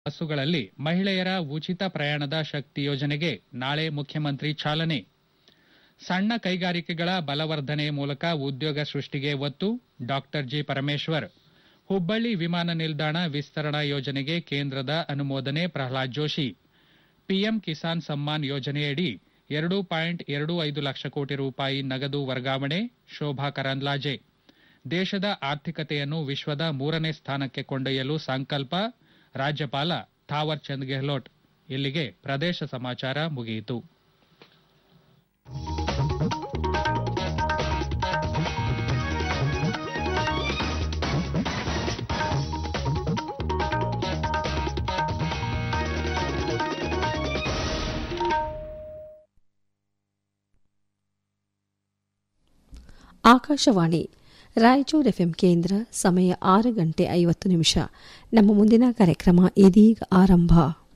ಬಸ್ಸುಗಳಲ್ಲಿ ಮಹಿಳೆಯರ ಉಚಿತ ಪ್ರಯಾಣದ ಶಕ್ತಿ ಯೋಜನೆಗೆ ನಾಳೆ ಮುಖ್ಯಮಂತ್ರಿ ಚಾಲನೆ ಸಣ್ಣ ಕೈಗಾರಿಕೆಗಳ ಬಲವರ್ಧನೆ ಮೂಲಕ ಉದ್ಯೋಗ ಸೃಷ್ಟಿಗೆ ಒತ್ತು ಡಾಕ್ಟರ್ ಜಿ ಪರಮೇಶ್ವರ್ ಹುಬ್ಬಳ್ಳಿ ವಿಮಾನ ನಿಲ್ದಾಣ ವಿಸ್ತರಣಾ ಯೋಜನೆಗೆ ಕೇಂದ್ರದ ಅನುಮೋದನೆ ಪ್ರಹ್ಲಾದ್ ಜೋಶಿ ಪಿಎಂ ಕಿಸಾನ್ ಸಮ್ಮಾನ್ ಯೋಜನೆಯಡಿ ಎರಡು ಪಾಯಿಂಟ್ ಎರಡು ಐದು ಲಕ್ಷ ಕೋಟಿ ರೂಪಾಯಿ ನಗದು ವರ್ಗಾವಣೆ ಶೋಭಾ ಕರಂದ್ಲಾಜೆ ದೇಶದ ಆರ್ಥಿಕತೆಯನ್ನು ವಿಶ್ವದ ಮೂರನೇ ಸ್ಥಾನಕ್ಕೆ ಕೊಂಡೊಯ್ಯಲು ಸಂಕಲ್ಪ ರಾಜ್ಯಪಾಲ ಥಾವರ್ ಚಂದ್ ಗೆಹ್ಲೋಟ್ ಇಲ್ಲಿಗೆ ಪ್ರದೇಶ ಸಮಾಚಾರ ಮುಗಿಯಿತು ಆಕಾಶವಾಣಿ ರಾಯಚೂರು ಎಫ್ಎಂ ಕೇಂದ್ರ ಸಮಯ ಆರು ಗಂಟೆ ಐವತ್ತು ನಿಮಿಷ ನಮ್ಮ ಮುಂದಿನ ಕಾರ್ಯಕ್ರಮ ಇದೀಗ ಆರಂಭ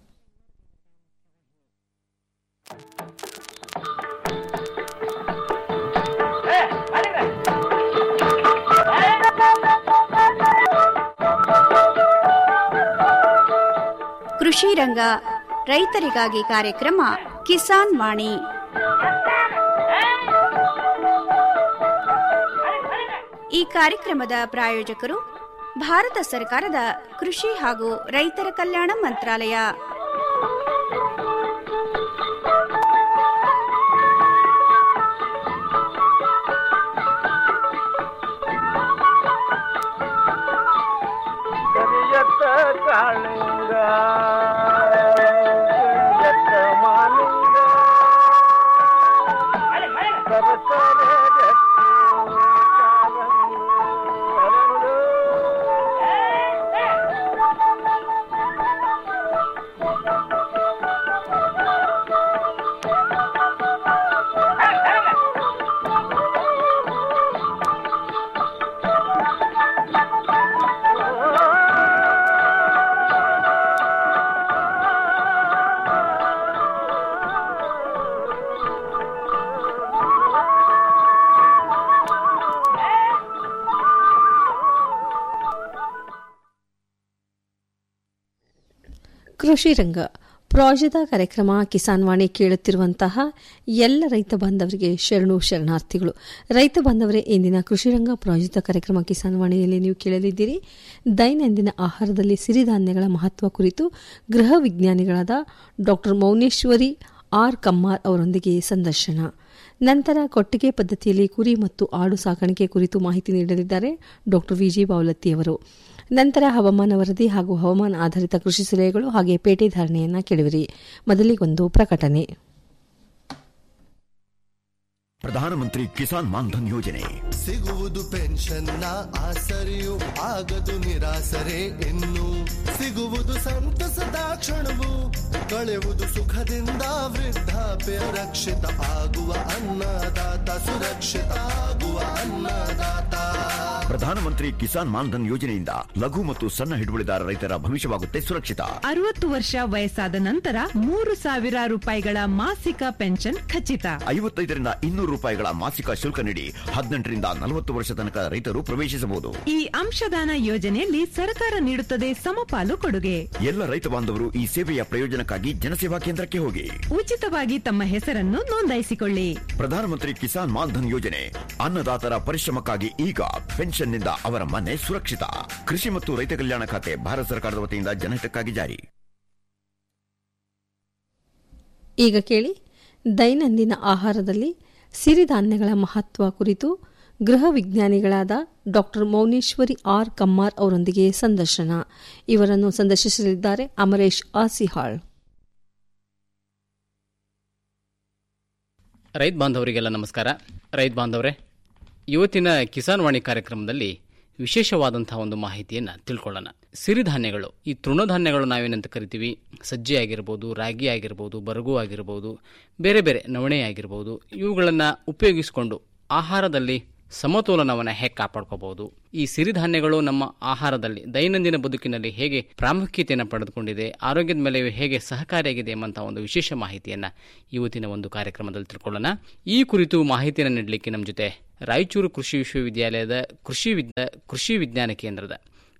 ಕೃಷಿ ರಂಗ ರೈತರಿಗಾಗಿ ಕಾರ್ಯಕ್ರಮ ಕಿಸಾನ್ ವಾಣಿ ಈ ಕಾರ್ಯಕ್ರಮದ ಪ್ರಾಯೋಜಕರು ಭಾರತ ಸರ್ಕಾರದ ಕೃಷಿ ಹಾಗೂ ರೈತರ ಕಲ್ಯಾಣ ಮಂತ್ರಾಲಯ ಕರಿಯತ್ತ ಕಾಳಿಂಗ ಕರಿಯತ್ತ ಮಾಲಿಂಗ ಸರಸರ ಗಟ್ಟಿ ಕಾಲಂಗ ಹರಡು. ಕೃಷಿ ರಂಗ ಪ್ರಾಯೋಜಿತ ಕಾರ್ಯಕ್ರಮ ಕಿಸಾನ್ ವಾಣಿ ಕೇಳುತ್ತಿರುವಂತಹ ಎಲ್ಲ ರೈತ ಬಾಂಧವರಿಗೆ ಶರಣು ಶರಣಾರ್ಥಿಗಳು ರೈತ ಬಾಂಧವರೇ ಇಂದಿನ ಕೃಷಿ ರಂಗ ಪ್ರಾಯೋಜಿತ ಕಾರ್ಯಕ್ರಮ ಕಿಸಾನ್ ವಾಣಿಯಲ್ಲಿ ನೀವು ಕೇಳಲಿದ್ದೀರಿ ದೈನಂದಿನ ಆಹಾರದಲ್ಲಿ ಸಿರಿಧಾನ್ಯಗಳ ಮಹತ್ವ ಕುರಿತು ಗೃಹ ವಿಜ್ಞಾನಿಗಳಾದ ಡಾ ಮೌನೇಶ್ವರಿ ಆರ್ ಕಮ್ಮಾರ್ ಅವರೊಂದಿಗೆ ಸಂದರ್ಶನ ನಂತರ ಕೊಟ್ಟಿಗೆ ಪದ್ಧತಿಯಲ್ಲಿ ಕುರಿ ಮತ್ತು ಆಡು ಸಾಕಾಣಿಕೆ ಕುರಿತು ಮಾಹಿತಿ ನೀಡಲಿದ್ದಾರೆ ಡಾ ವಿಜಿ ಬಾವಲತ್ತಿಯವರು ನಂತರ ಹವಾಮಾನ ವರದಿ ಹಾಗೂ ಹವಾಮಾನ ಆಧಾರಿತ ಕೃಷಿ ಸಲಹೆಗಳು ಹಾಗೆ ಪೇಟೆ ಧಾರಣೆಯನ್ನ ಕೇಳುವಿರಿ ಮೊದಲಿಗೊಂದು ಪ್ರಕಟಣೆ ಪ್ರಧಾನಮಂತ್ರಿ ಕಿಸಾನ್ ಮಾನ್ಧನ್ ಯೋಜನೆ ಸಿಗುವುದು ಪೆನ್ಷನ್ನ ಆಸರೆಯು ಆಗದು ನಿರಾಸರೆ ಇನ್ನು ಸಿಗುವುದು ಸಂತಸದ ಕ್ಷಣವು ಕಳೆಯುವುದು ಸುಖದಿಂದ ವೃದ್ಧಾಪ್ಯ ರಕ್ಷಿತ ಆಗುವ ಅನ್ನದಾತ ಸುರಕ್ಷಿತ ಆಗುವ ಅನ್ನದಾತ ಪ್ರಧಾನಮಂತ್ರಿ ಕಿಸಾನ್ ಮಾನ್ಧನ್ ಯೋಜನೆಯಿಂದ ಲಘು ಮತ್ತು ಸಣ್ಣ ಹಿಡುವಳಿದಾರ ರೈತರ ಭವಿಷ್ಯವಾಗುತ್ತೆ ಸುರಕ್ಷಿತ ಅರವತ್ತು ವರ್ಷ ವಯಸ್ಸಾದ ನಂತರ ಮೂರು ಸಾವಿರ ರೂಪಾಯಿಗಳ ಮಾಸಿಕ ಪೆನ್ಷನ್ ಖಚಿತ ಐವತ್ತೈದರಿಂದ ಇನ್ನೂರು ರೂಪಾಯಿಗಳ ಮಾಸಿಕ ಶುಲ್ಕ ನೀಡಿ ಹದಿನೆಂಟರಿಂದ ನಲವತ್ತು ವರ್ಷ ತನಕ ರೈತರು ಪ್ರವೇಶಿಸಬಹುದು ಈ ಅಂಶದಾನ ಯೋಜನೆಯಲ್ಲಿ ಸರ್ಕಾರ ನೀಡುತ್ತದೆ ಸಮಪಾಲು ಕೊಡುಗೆ ಎಲ್ಲ ರೈತ ಬಾಂಧವರು ಈ ಸೇವೆಯ ಪ್ರಯೋಜನಕ್ಕಾಗಿ ಜನಸೇವಾ ಕೇಂದ್ರಕ್ಕೆ ಹೋಗಿ ಉಚಿತವಾಗಿ ತಮ್ಮ ಹೆಸರನ್ನು ನೋಂದಾಯಿಸಿಕೊಳ್ಳಿ ಪ್ರಧಾನಮಂತ್ರಿ ಕಿಸಾನ್ ಮಾನ್ಧನ್ ಯೋಜನೆ ಅನ್ನದಾತರ ಪರಿಶ್ರಮಕ್ಕಾಗಿ ಈಗ ಪೆನ್ಷನ್ನಿಂದ ಅವರ ಮನೆ ಸುರಕ್ಷಿತ ಕೃಷಿ ಮತ್ತು ರೈತ ಕಲ್ಯಾಣ ಖಾತೆ ಭಾರತ ಸರ್ಕಾರದ ವತಿಯಿಂದ ಜನಹಿತಕ್ಕಾಗಿ ಜಾರಿ ಈಗ ಕೇಳಿ ದೈನಂದಿನ ಆಹಾರದಲ್ಲಿ ಸಿರಿಧಾನ್ಯಗಳ ಮಹತ್ವ ಕುರಿತು ಗೃಹ ವಿಜ್ಞಾನಿಗಳಾದ ಡಾ ಮೌನೇಶ್ವರಿ ಆರ್ ಕಮ್ಮಾರ್ ಅವರೊಂದಿಗೆ ಸಂದರ್ಶನ ಇವರನ್ನು ಸಂದರ್ಶಿಸಲಿದ್ದಾರೆ ಅಮರೇಶ್ ಆಸಿಹಾಳ್ ರೈತ ಬಾಂಧವರಿಗೆಲ್ಲ ನಮಸ್ಕಾರ ರೈತ ಬಾಂಧವರೇ ಇವತ್ತಿನ ಕಿಸಾನ್ ವಾಣಿ ಕಾರ್ಯಕ್ರಮದಲ್ಲಿ ವಿಶೇಷವಾದಂತಹ ಒಂದು ಮಾಹಿತಿಯನ್ನು ತಿಳ್ಕೊಳ್ಳೋಣ ಸಿರಿಧಾನ್ಯಗಳು ಈ ತೃಣಧಾನ್ಯಗಳು ನಾವೇನಂತ ಕರಿತೀವಿ ಸಜ್ಜೆ ಆಗಿರ್ಬೋದು ರಾಗಿ ಆಗಿರ್ಬೋದು ಬರಗು ಆಗಿರ್ಬೋದು ಬೇರೆ ಬೇರೆ ನವಣೆ ಆಗಿರ್ಬೋದು ಇವುಗಳನ್ನು ಉಪಯೋಗಿಸಿಕೊಂಡು ಆಹಾರದಲ್ಲಿ ಸಮತೋಲನವನ್ನು ಹೇಗೆ ಕಾಪಾಡ್ಕೋಬಹುದು ಈ ಸಿರಿಧಾನ್ಯಗಳು ನಮ್ಮ ಆಹಾರದಲ್ಲಿ ದೈನಂದಿನ ಬದುಕಿನಲ್ಲಿ ಹೇಗೆ ಪ್ರಾಮುಖ್ಯತೆಯನ್ನು ಪಡೆದುಕೊಂಡಿದೆ ಆರೋಗ್ಯದ ಮೇಲೆ ಇವು ಹೇಗೆ ಸಹಕಾರಿಯಾಗಿದೆ ಎಂಬಂತಹ ಒಂದು ವಿಶೇಷ ಮಾಹಿತಿಯನ್ನು ಇವತ್ತಿನ ಒಂದು ಕಾರ್ಯಕ್ರಮದಲ್ಲಿ ತಿಳ್ಕೊಳ್ಳೋಣ ಈ ಕುರಿತು ಮಾಹಿತಿಯನ್ನು ನೀಡಲಿಕ್ಕೆ ನಮ್ಮ ಜೊತೆ ರಾಯಚೂರು ಕೃಷಿ ವಿಶ್ವವಿದ್ಯಾಲಯದ ಕೃಷಿ ವಿದ್ಯ ಕೃಷಿ ವಿಜ್ಞಾನ ಕೇಂದ್ರದ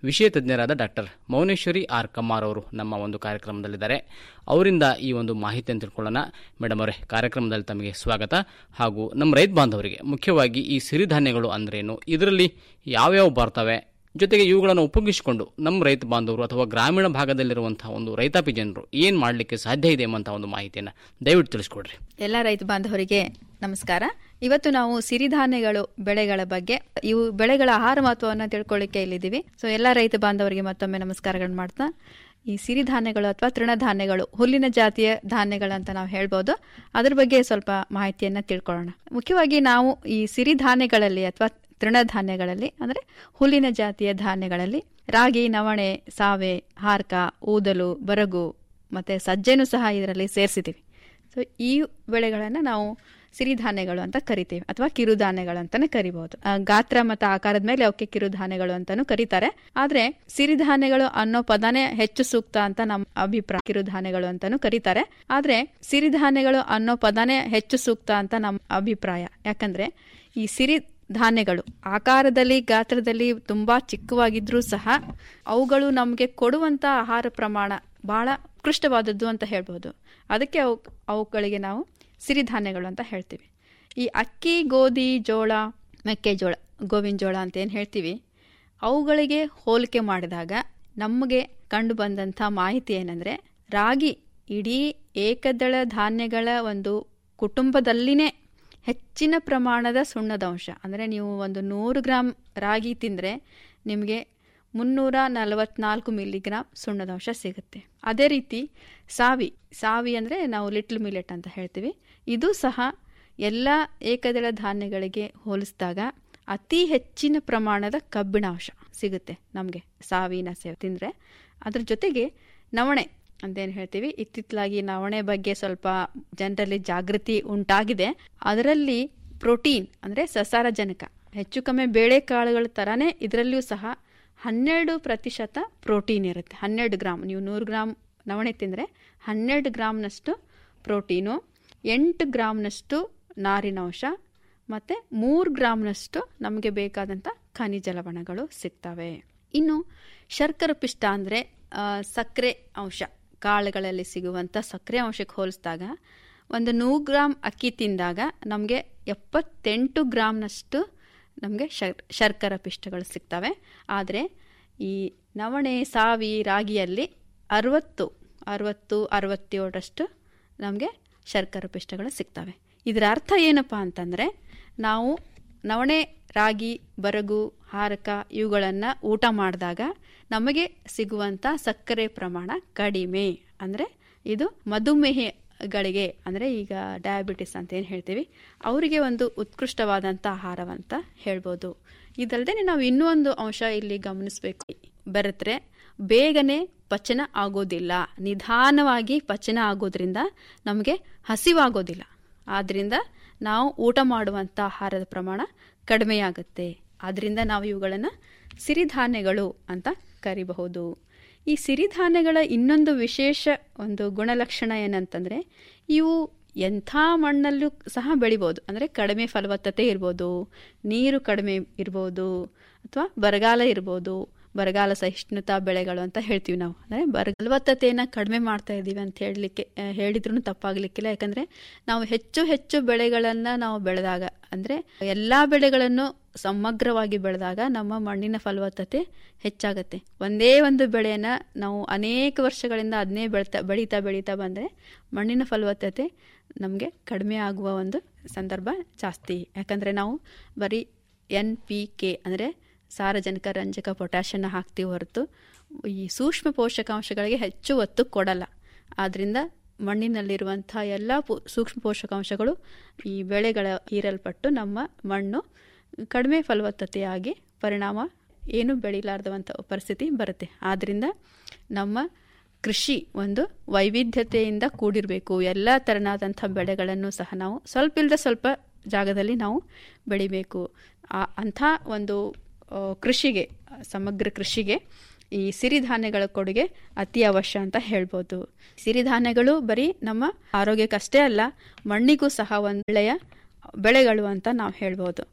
ವಿಷಯ ತಜ್ಞರಾದ ಡಾಕ್ಟರ್ ಮೌನೇಶ್ವರಿ ಆರ್ ಕಮ್ಮಾರ್ ಅವರು ನಮ್ಮ ಒಂದು ಕಾರ್ಯಕ್ರಮದಲ್ಲಿದ್ದಾರೆ ಅವರಿಂದ ಈ ಒಂದು ಮಾಹಿತಿಯನ್ನು ತಿಳ್ಕೊಳ್ಳೋಣ ಮೇಡಮ್ ಅವರೇ ಕಾರ್ಯಕ್ರಮದಲ್ಲಿ ತಮಗೆ ಸ್ವಾಗತ ಹಾಗೂ ನಮ್ಮ ರೈತ ಬಾಂಧವರಿಗೆ ಮುಖ್ಯವಾಗಿ ಈ ಸಿರಿಧಾನ್ಯಗಳು ಅಂದ್ರೇನು ಇದರಲ್ಲಿ ಯಾವ್ಯಾವ ಬರ್ತವೆ ಜೊತೆಗೆ ಇವುಗಳನ್ನು ಉಪಯೋಗಿಸಿಕೊಂಡು ನಮ್ಮ ರೈತ ಬಾಂಧವರು ಅಥವಾ ಗ್ರಾಮೀಣ ಭಾಗದಲ್ಲಿರುವಂತಹ ಒಂದು ರೈತಾಪಿ ಜನರು ಏನು ಮಾಡಲಿಕ್ಕೆ ಸಾಧ್ಯ ಇದೆ ಎಂಬಂತಹ ಒಂದು ಮಾಹಿತಿಯನ್ನು ದಯವಿಟ್ಟು ತಿಳಿಸ್ಕೊಡ್ರಿ ಎಲ್ಲ ರೈತ ಬಾಂಧವರಿಗೆ ನಮಸ್ಕಾರ ಇವತ್ತು ನಾವು ಸಿರಿಧಾನ್ಯಗಳು ಬೆಳೆಗಳ ಬಗ್ಗೆ ಇವು ಬೆಳೆಗಳ ಆಹಾರ ಮಹತ್ವವನ್ನು ತಿಳ್ಕೊಳ್ಳಿಕ್ಕೆ ಇಲ್ಲಿದ್ದೀವಿ ಸೊ ಎಲ್ಲ ರೈತ ಬಾಂಧವರಿಗೆ ಮತ್ತೊಮ್ಮೆ ನಮಸ್ಕಾರಗಳನ್ನು ಮಾಡ್ತಾ ಈ ಸಿರಿಧಾನ್ಯಗಳು ಅಥವಾ ತೃಣಧಾನ್ಯಗಳು ಹುಲ್ಲಿನ ಜಾತಿಯ ಧಾನ್ಯಗಳಂತ ನಾವು ಹೇಳ್ಬೋದು ಅದ್ರ ಬಗ್ಗೆ ಸ್ವಲ್ಪ ಮಾಹಿತಿಯನ್ನ ತಿಳ್ಕೊಳ್ಳೋಣ ಮುಖ್ಯವಾಗಿ ನಾವು ಈ ಸಿರಿಧಾನ್ಯಗಳಲ್ಲಿ ಅಥವಾ ತೃಣಧಾನ್ಯಗಳಲ್ಲಿ ಅಂದರೆ ಹುಲ್ಲಿನ ಜಾತಿಯ ಧಾನ್ಯಗಳಲ್ಲಿ ರಾಗಿ ನವಣೆ ಸಾವೆ ಹಾರ್ಕ ಊದಲು ಬರಗು ಮತ್ತೆ ಸಜ್ಜೆನೂ ಸಹ ಇದರಲ್ಲಿ ಸೇರಿಸಿದ್ದೀವಿ ಸೊ ಈ ಬೆಳೆಗಳನ್ನು ನಾವು ಸಿರಿಧಾನ್ಯಗಳು ಅಂತ ಕರಿತೀವಿ ಅಥವಾ ಕಿರುಧಾನ್ಯಗಳು ಅಂತಾನೆ ಕರಿಬಹುದು ಆ, ಗಾತ್ರ ಮತ್ತು ಆಕಾರದ ಮೇಲೆ ಅವಕ್ಕೆ ಕಿರುಧಾನ್ಯಗಳು ಅಂತಾನು ಕರೀತಾರೆ ಆದ್ರೆ ಸಿರಿಧಾನ್ಯಗಳು ಅನ್ನೋ ಪದನೇ ಹೆಚ್ಚು ಸೂಕ್ತ ಅಂತ ನಮ್ಮ ಅಭಿಪ್ರಾಯ ಕಿರುಧಾನ್ಯಗಳು ಅಂತಾನು ಕರೀತಾರೆ ಆದ್ರೆ ಸಿರಿಧಾನ್ಯಗಳು ಅನ್ನೋ ಪದನೇ ಹೆಚ್ಚು ಸೂಕ್ತ ಅಂತ ನಮ್ಮ ಅಭಿಪ್ರಾಯ ಯಾಕಂದ್ರೆ ಈ ಸಿರಿ ಧಾನ್ಯಗಳು ಆಕಾರದಲ್ಲಿ ಗಾತ್ರದಲ್ಲಿ ತುಂಬಾ ಚಿಕ್ಕವಾಗಿದ್ರೂ ಸಹ ಅವುಗಳು ನಮಗೆ ಕೊಡುವಂತ ಆಹಾರ ಪ್ರಮಾಣ ಬಹಳ ಉತ್ಕೃಷ್ಟವಾದದ್ದು ಅಂತ ಹೇಳ್ಬೋದು ಅದಕ್ಕೆ ಅವು ಅವುಗಳಿಗೆ ನಾವು ಸಿರಿಧಾನ್ಯಗಳು ಅಂತ ಹೇಳ್ತೀವಿ ಈ ಅಕ್ಕಿ ಗೋಧಿ ಜೋಳ ಮೆಕ್ಕೆಜೋಳ ಗೋವಿನ ಜೋಳ ಅಂತ ಏನು ಹೇಳ್ತೀವಿ ಅವುಗಳಿಗೆ ಹೋಲಿಕೆ ಮಾಡಿದಾಗ ನಮಗೆ ಕಂಡು ಬಂದಂಥ ಮಾಹಿತಿ ಏನಂದ್ರೆ ರಾಗಿ ಇಡೀ ಏಕದಳ ಧಾನ್ಯಗಳ ಒಂದು ಕುಟುಂಬದಲ್ಲಿನೇ ಹೆಚ್ಚಿನ ಪ್ರಮಾಣದ ಸುಣ್ಣದಂಶ ಅಂದರೆ ನೀವು ಒಂದು ನೂರು ಗ್ರಾಮ್ ರಾಗಿ ತಿಂದರೆ ನಿಮಗೆ ಮುನ್ನೂರ ನಲವತ್ನಾಲ್ಕು ಮಿಲಿಗ್ರಾಮ್ ಸುಣ್ಣದಂಶ ಸಿಗುತ್ತೆ ಅದೇ ರೀತಿ ಸಾವಿ ಸಾವಿ ಅಂದರೆ ನಾವು ಲಿಟ್ಲ್ ಮಿಲೆಟ್ ಅಂತ ಹೇಳ್ತೀವಿ ಇದು ಸಹ ಎಲ್ಲ ಏಕದಳ ಧಾನ್ಯಗಳಿಗೆ ಹೋಲಿಸಿದಾಗ ಅತಿ ಹೆಚ್ಚಿನ ಪ್ರಮಾಣದ ಕಬ್ಬಿಣಾಂಶ ಸಿಗುತ್ತೆ ನಮಗೆ ಸಾವಿನ ಸೇವೆ ತಿಂದರೆ ಅದ್ರ ಜೊತೆಗೆ ನವಣೆ ಅಂತೇನು ಹೇಳ್ತೀವಿ ಇತ್ತಿತ್ತಲಾಗಿ ನವಣೆ ಬಗ್ಗೆ ಸ್ವಲ್ಪ ಜನರಲ್ಲಿ ಜಾಗೃತಿ ಉಂಟಾಗಿದೆ ಅದರಲ್ಲಿ ಪ್ರೋಟೀನ್ ಅಂದರೆ ಸಸಾರಜನಕ ಹೆಚ್ಚು ಕಮ್ಮಿ ಬೇಳೆಕಾಳುಗಳ ಥರನೇ ಇದರಲ್ಲಿಯೂ ಸಹ ಹನ್ನೆರಡು ಪ್ರತಿಶತ ಪ್ರೋಟೀನ್ ಇರುತ್ತೆ ಹನ್ನೆರಡು ಗ್ರಾಮ್ ನೀವು ನೂರು ಗ್ರಾಮ್ ನವಣೆ ತಿಂದರೆ ಹನ್ನೆರಡು ಗ್ರಾಮ್ನಷ್ಟು ಪ್ರೋಟೀನು ಎಂಟು ಗ್ರಾಮ್ನಷ್ಟು ನಾರಿನಂಶ ಮತ್ತು ಮೂರು ಗ್ರಾಮ್ನಷ್ಟು ನಮಗೆ ಬೇಕಾದಂಥ ಖನಿಜ ಲವಣಗಳು ಸಿಗ್ತವೆ ಇನ್ನು ಶರ್ಕರ ಪಿಷ್ಟ ಅಂದರೆ ಸಕ್ಕರೆ ಅಂಶ ಕಾಳುಗಳಲ್ಲಿ ಸಿಗುವಂಥ ಸಕ್ಕರೆ ಅಂಶಕ್ಕೆ ಹೋಲಿಸಿದಾಗ ಒಂದು ನೂರು ಗ್ರಾಮ್ ಅಕ್ಕಿ ತಿಂದಾಗ ನಮಗೆ ಎಪ್ಪತ್ತೆಂಟು ಗ್ರಾಮ್ನಷ್ಟು ನಮಗೆ ಶರ್ ಶರ್ಕರ ಪಿಷ್ಟಗಳು ಸಿಗ್ತವೆ ಆದರೆ ಈ ನವಣೆ ಸಾವಿ ರಾಗಿಯಲ್ಲಿ ಅರವತ್ತು ಅರವತ್ತು ಅರವತ್ತೇಳರಷ್ಟು ನಮಗೆ ಶರ್ಕರ ಪಿಷ್ಟಗಳು ಸಿಗ್ತವೆ ಇದರ ಅರ್ಥ ಏನಪ್ಪ ಅಂತಂದರೆ ನಾವು ನವಣೆ ರಾಗಿ ಬರಗು ಹಾರಕ ಇವುಗಳನ್ನು ಊಟ ಮಾಡಿದಾಗ ನಮಗೆ ಸಿಗುವಂಥ ಸಕ್ಕರೆ ಪ್ರಮಾಣ ಕಡಿಮೆ ಅಂದರೆ ಇದು ಮಧುಮೇಹಗಳಿಗೆ ಅಂದರೆ ಈಗ ಡಯಾಬಿಟಿಸ್ ಅಂತ ಏನು ಹೇಳ್ತೀವಿ ಅವರಿಗೆ ಒಂದು ಉತ್ಕೃಷ್ಟವಾದಂಥ ಆಹಾರವಂತ ಹೇಳ್ಬೋದು ಇದಲ್ಲದೆ ನಾವು ಇನ್ನೂ ಒಂದು ಅಂಶ ಇಲ್ಲಿ ಗಮನಿಸಬೇಕು ಬೆರೆತ್ರೆ ಬೇಗನೆ ಪಚನ ಆಗೋದಿಲ್ಲ ನಿಧಾನವಾಗಿ ಪಚನ ಆಗೋದ್ರಿಂದ ನಮಗೆ ಹಸಿವಾಗೋದಿಲ್ಲ ಆದ್ದರಿಂದ ನಾವು ಊಟ ಮಾಡುವಂಥ ಆಹಾರದ ಪ್ರಮಾಣ ಕಡಿಮೆಯಾಗುತ್ತೆ ಆದ್ದರಿಂದ ನಾವು ಇವುಗಳನ್ನು ಸಿರಿಧಾನ್ಯಗಳು ಅಂತ ಕರಿಬಹುದು ಈ ಸಿರಿಧಾನ್ಯಗಳ ಇನ್ನೊಂದು ವಿಶೇಷ ಒಂದು ಗುಣಲಕ್ಷಣ ಏನಂತಂದರೆ ಇವು ಎಂಥ ಮಣ್ಣಲ್ಲೂ ಸಹ ಬೆಳಿಬೋದು ಅಂದರೆ ಕಡಿಮೆ ಫಲವತ್ತತೆ ಇರ್ಬೋದು ನೀರು ಕಡಿಮೆ ಇರ್ಬೋದು ಅಥವಾ ಬರಗಾಲ ಇರ್ಬೋದು ಬರಗಾಲ ಸಹಿಷ್ಣುತಾ ಬೆಳೆಗಳು ಅಂತ ಹೇಳ್ತೀವಿ ನಾವು ಅಂದರೆ ಬರ ಫಲವತ್ತತೆಯನ್ನು ಕಡಿಮೆ ಮಾಡ್ತಾ ಇದ್ದೀವಿ ಅಂತ ಹೇಳಲಿಕ್ಕೆ ಹೇಳಿದ್ರೂ ತಪ್ಪಾಗಲಿಕ್ಕಿಲ್ಲ ಯಾಕಂದರೆ ನಾವು ಹೆಚ್ಚು ಹೆಚ್ಚು ಬೆಳೆಗಳನ್ನು ನಾವು ಬೆಳೆದಾಗ ಅಂದರೆ ಎಲ್ಲ ಬೆಳೆಗಳನ್ನು ಸಮಗ್ರವಾಗಿ ಬೆಳೆದಾಗ ನಮ್ಮ ಮಣ್ಣಿನ ಫಲವತ್ತತೆ ಹೆಚ್ಚಾಗತ್ತೆ ಒಂದೇ ಒಂದು ಬೆಳೆಯನ್ನು ನಾವು ಅನೇಕ ವರ್ಷಗಳಿಂದ ಅದನ್ನೇ ಬೆಳ್ತಾ ಬೆಳೀತಾ ಬೆಳೀತಾ ಬಂದರೆ ಮಣ್ಣಿನ ಫಲವತ್ತತೆ ನಮಗೆ ಕಡಿಮೆ ಆಗುವ ಒಂದು ಸಂದರ್ಭ ಜಾಸ್ತಿ ಯಾಕಂದರೆ ನಾವು ಬರೀ ಎನ್ ಪಿ ಕೆ ಅಂದರೆ ಸಾರಜನಕ ರಂಜಕ ಪೊಟ್ಯಾಷನ್ನ ಹಾಕ್ತೀವಿ ಹೊರತು ಈ ಸೂಕ್ಷ್ಮ ಪೋಷಕಾಂಶಗಳಿಗೆ ಹೆಚ್ಚು ಒತ್ತು ಕೊಡಲ್ಲ ಆದ್ದರಿಂದ ಮಣ್ಣಿನಲ್ಲಿರುವಂಥ ಎಲ್ಲ ಪೋ ಸೂಕ್ಷ್ಮ ಪೋಷಕಾಂಶಗಳು ಈ ಬೆಳೆಗಳ ಹೀರಲ್ಪಟ್ಟು ನಮ್ಮ ಮಣ್ಣು ಕಡಿಮೆ ಫಲವತ್ತತೆಯಾಗಿ ಪರಿಣಾಮ ಏನು ಬೆಳಿಲಾರ್ದಂಥ ಪರಿಸ್ಥಿತಿ ಬರುತ್ತೆ ಆದ್ದರಿಂದ ನಮ್ಮ ಕೃಷಿ ಒಂದು ವೈವಿಧ್ಯತೆಯಿಂದ ಕೂಡಿರಬೇಕು ಎಲ್ಲ ತೆರನಾದಂಥ ಬೆಳೆಗಳನ್ನು ಸಹ ನಾವು ಸ್ವಲ್ಪ ಇಲ್ಲದೆ ಸ್ವಲ್ಪ ಜಾಗದಲ್ಲಿ ನಾವು ಬೆಳಿಬೇಕು ಅಂಥ ಒಂದು ಕೃಷಿಗೆ ಸಮಗ್ರ ಕೃಷಿಗೆ ಈ ಸಿರಿಧಾನ್ಯಗಳ ಕೊಡುಗೆ ಅತಿ ಅವಶ್ಯ ಅಂತ ಹೇಳ್ಬೋದು ಸಿರಿಧಾನ್ಯಗಳು ಬರೀ ನಮ್ಮ ಆರೋಗ್ಯಕ್ಕಷ್ಟೇ ಅಲ್ಲ ಮಣ್ಣಿಗೂ ಸಹ ಒಂದು ಒಳ್ಳೆಯ ಬೆಳೆಗಳು ಅಂತ ನಾವು ಹೇಳ್ಬೋದು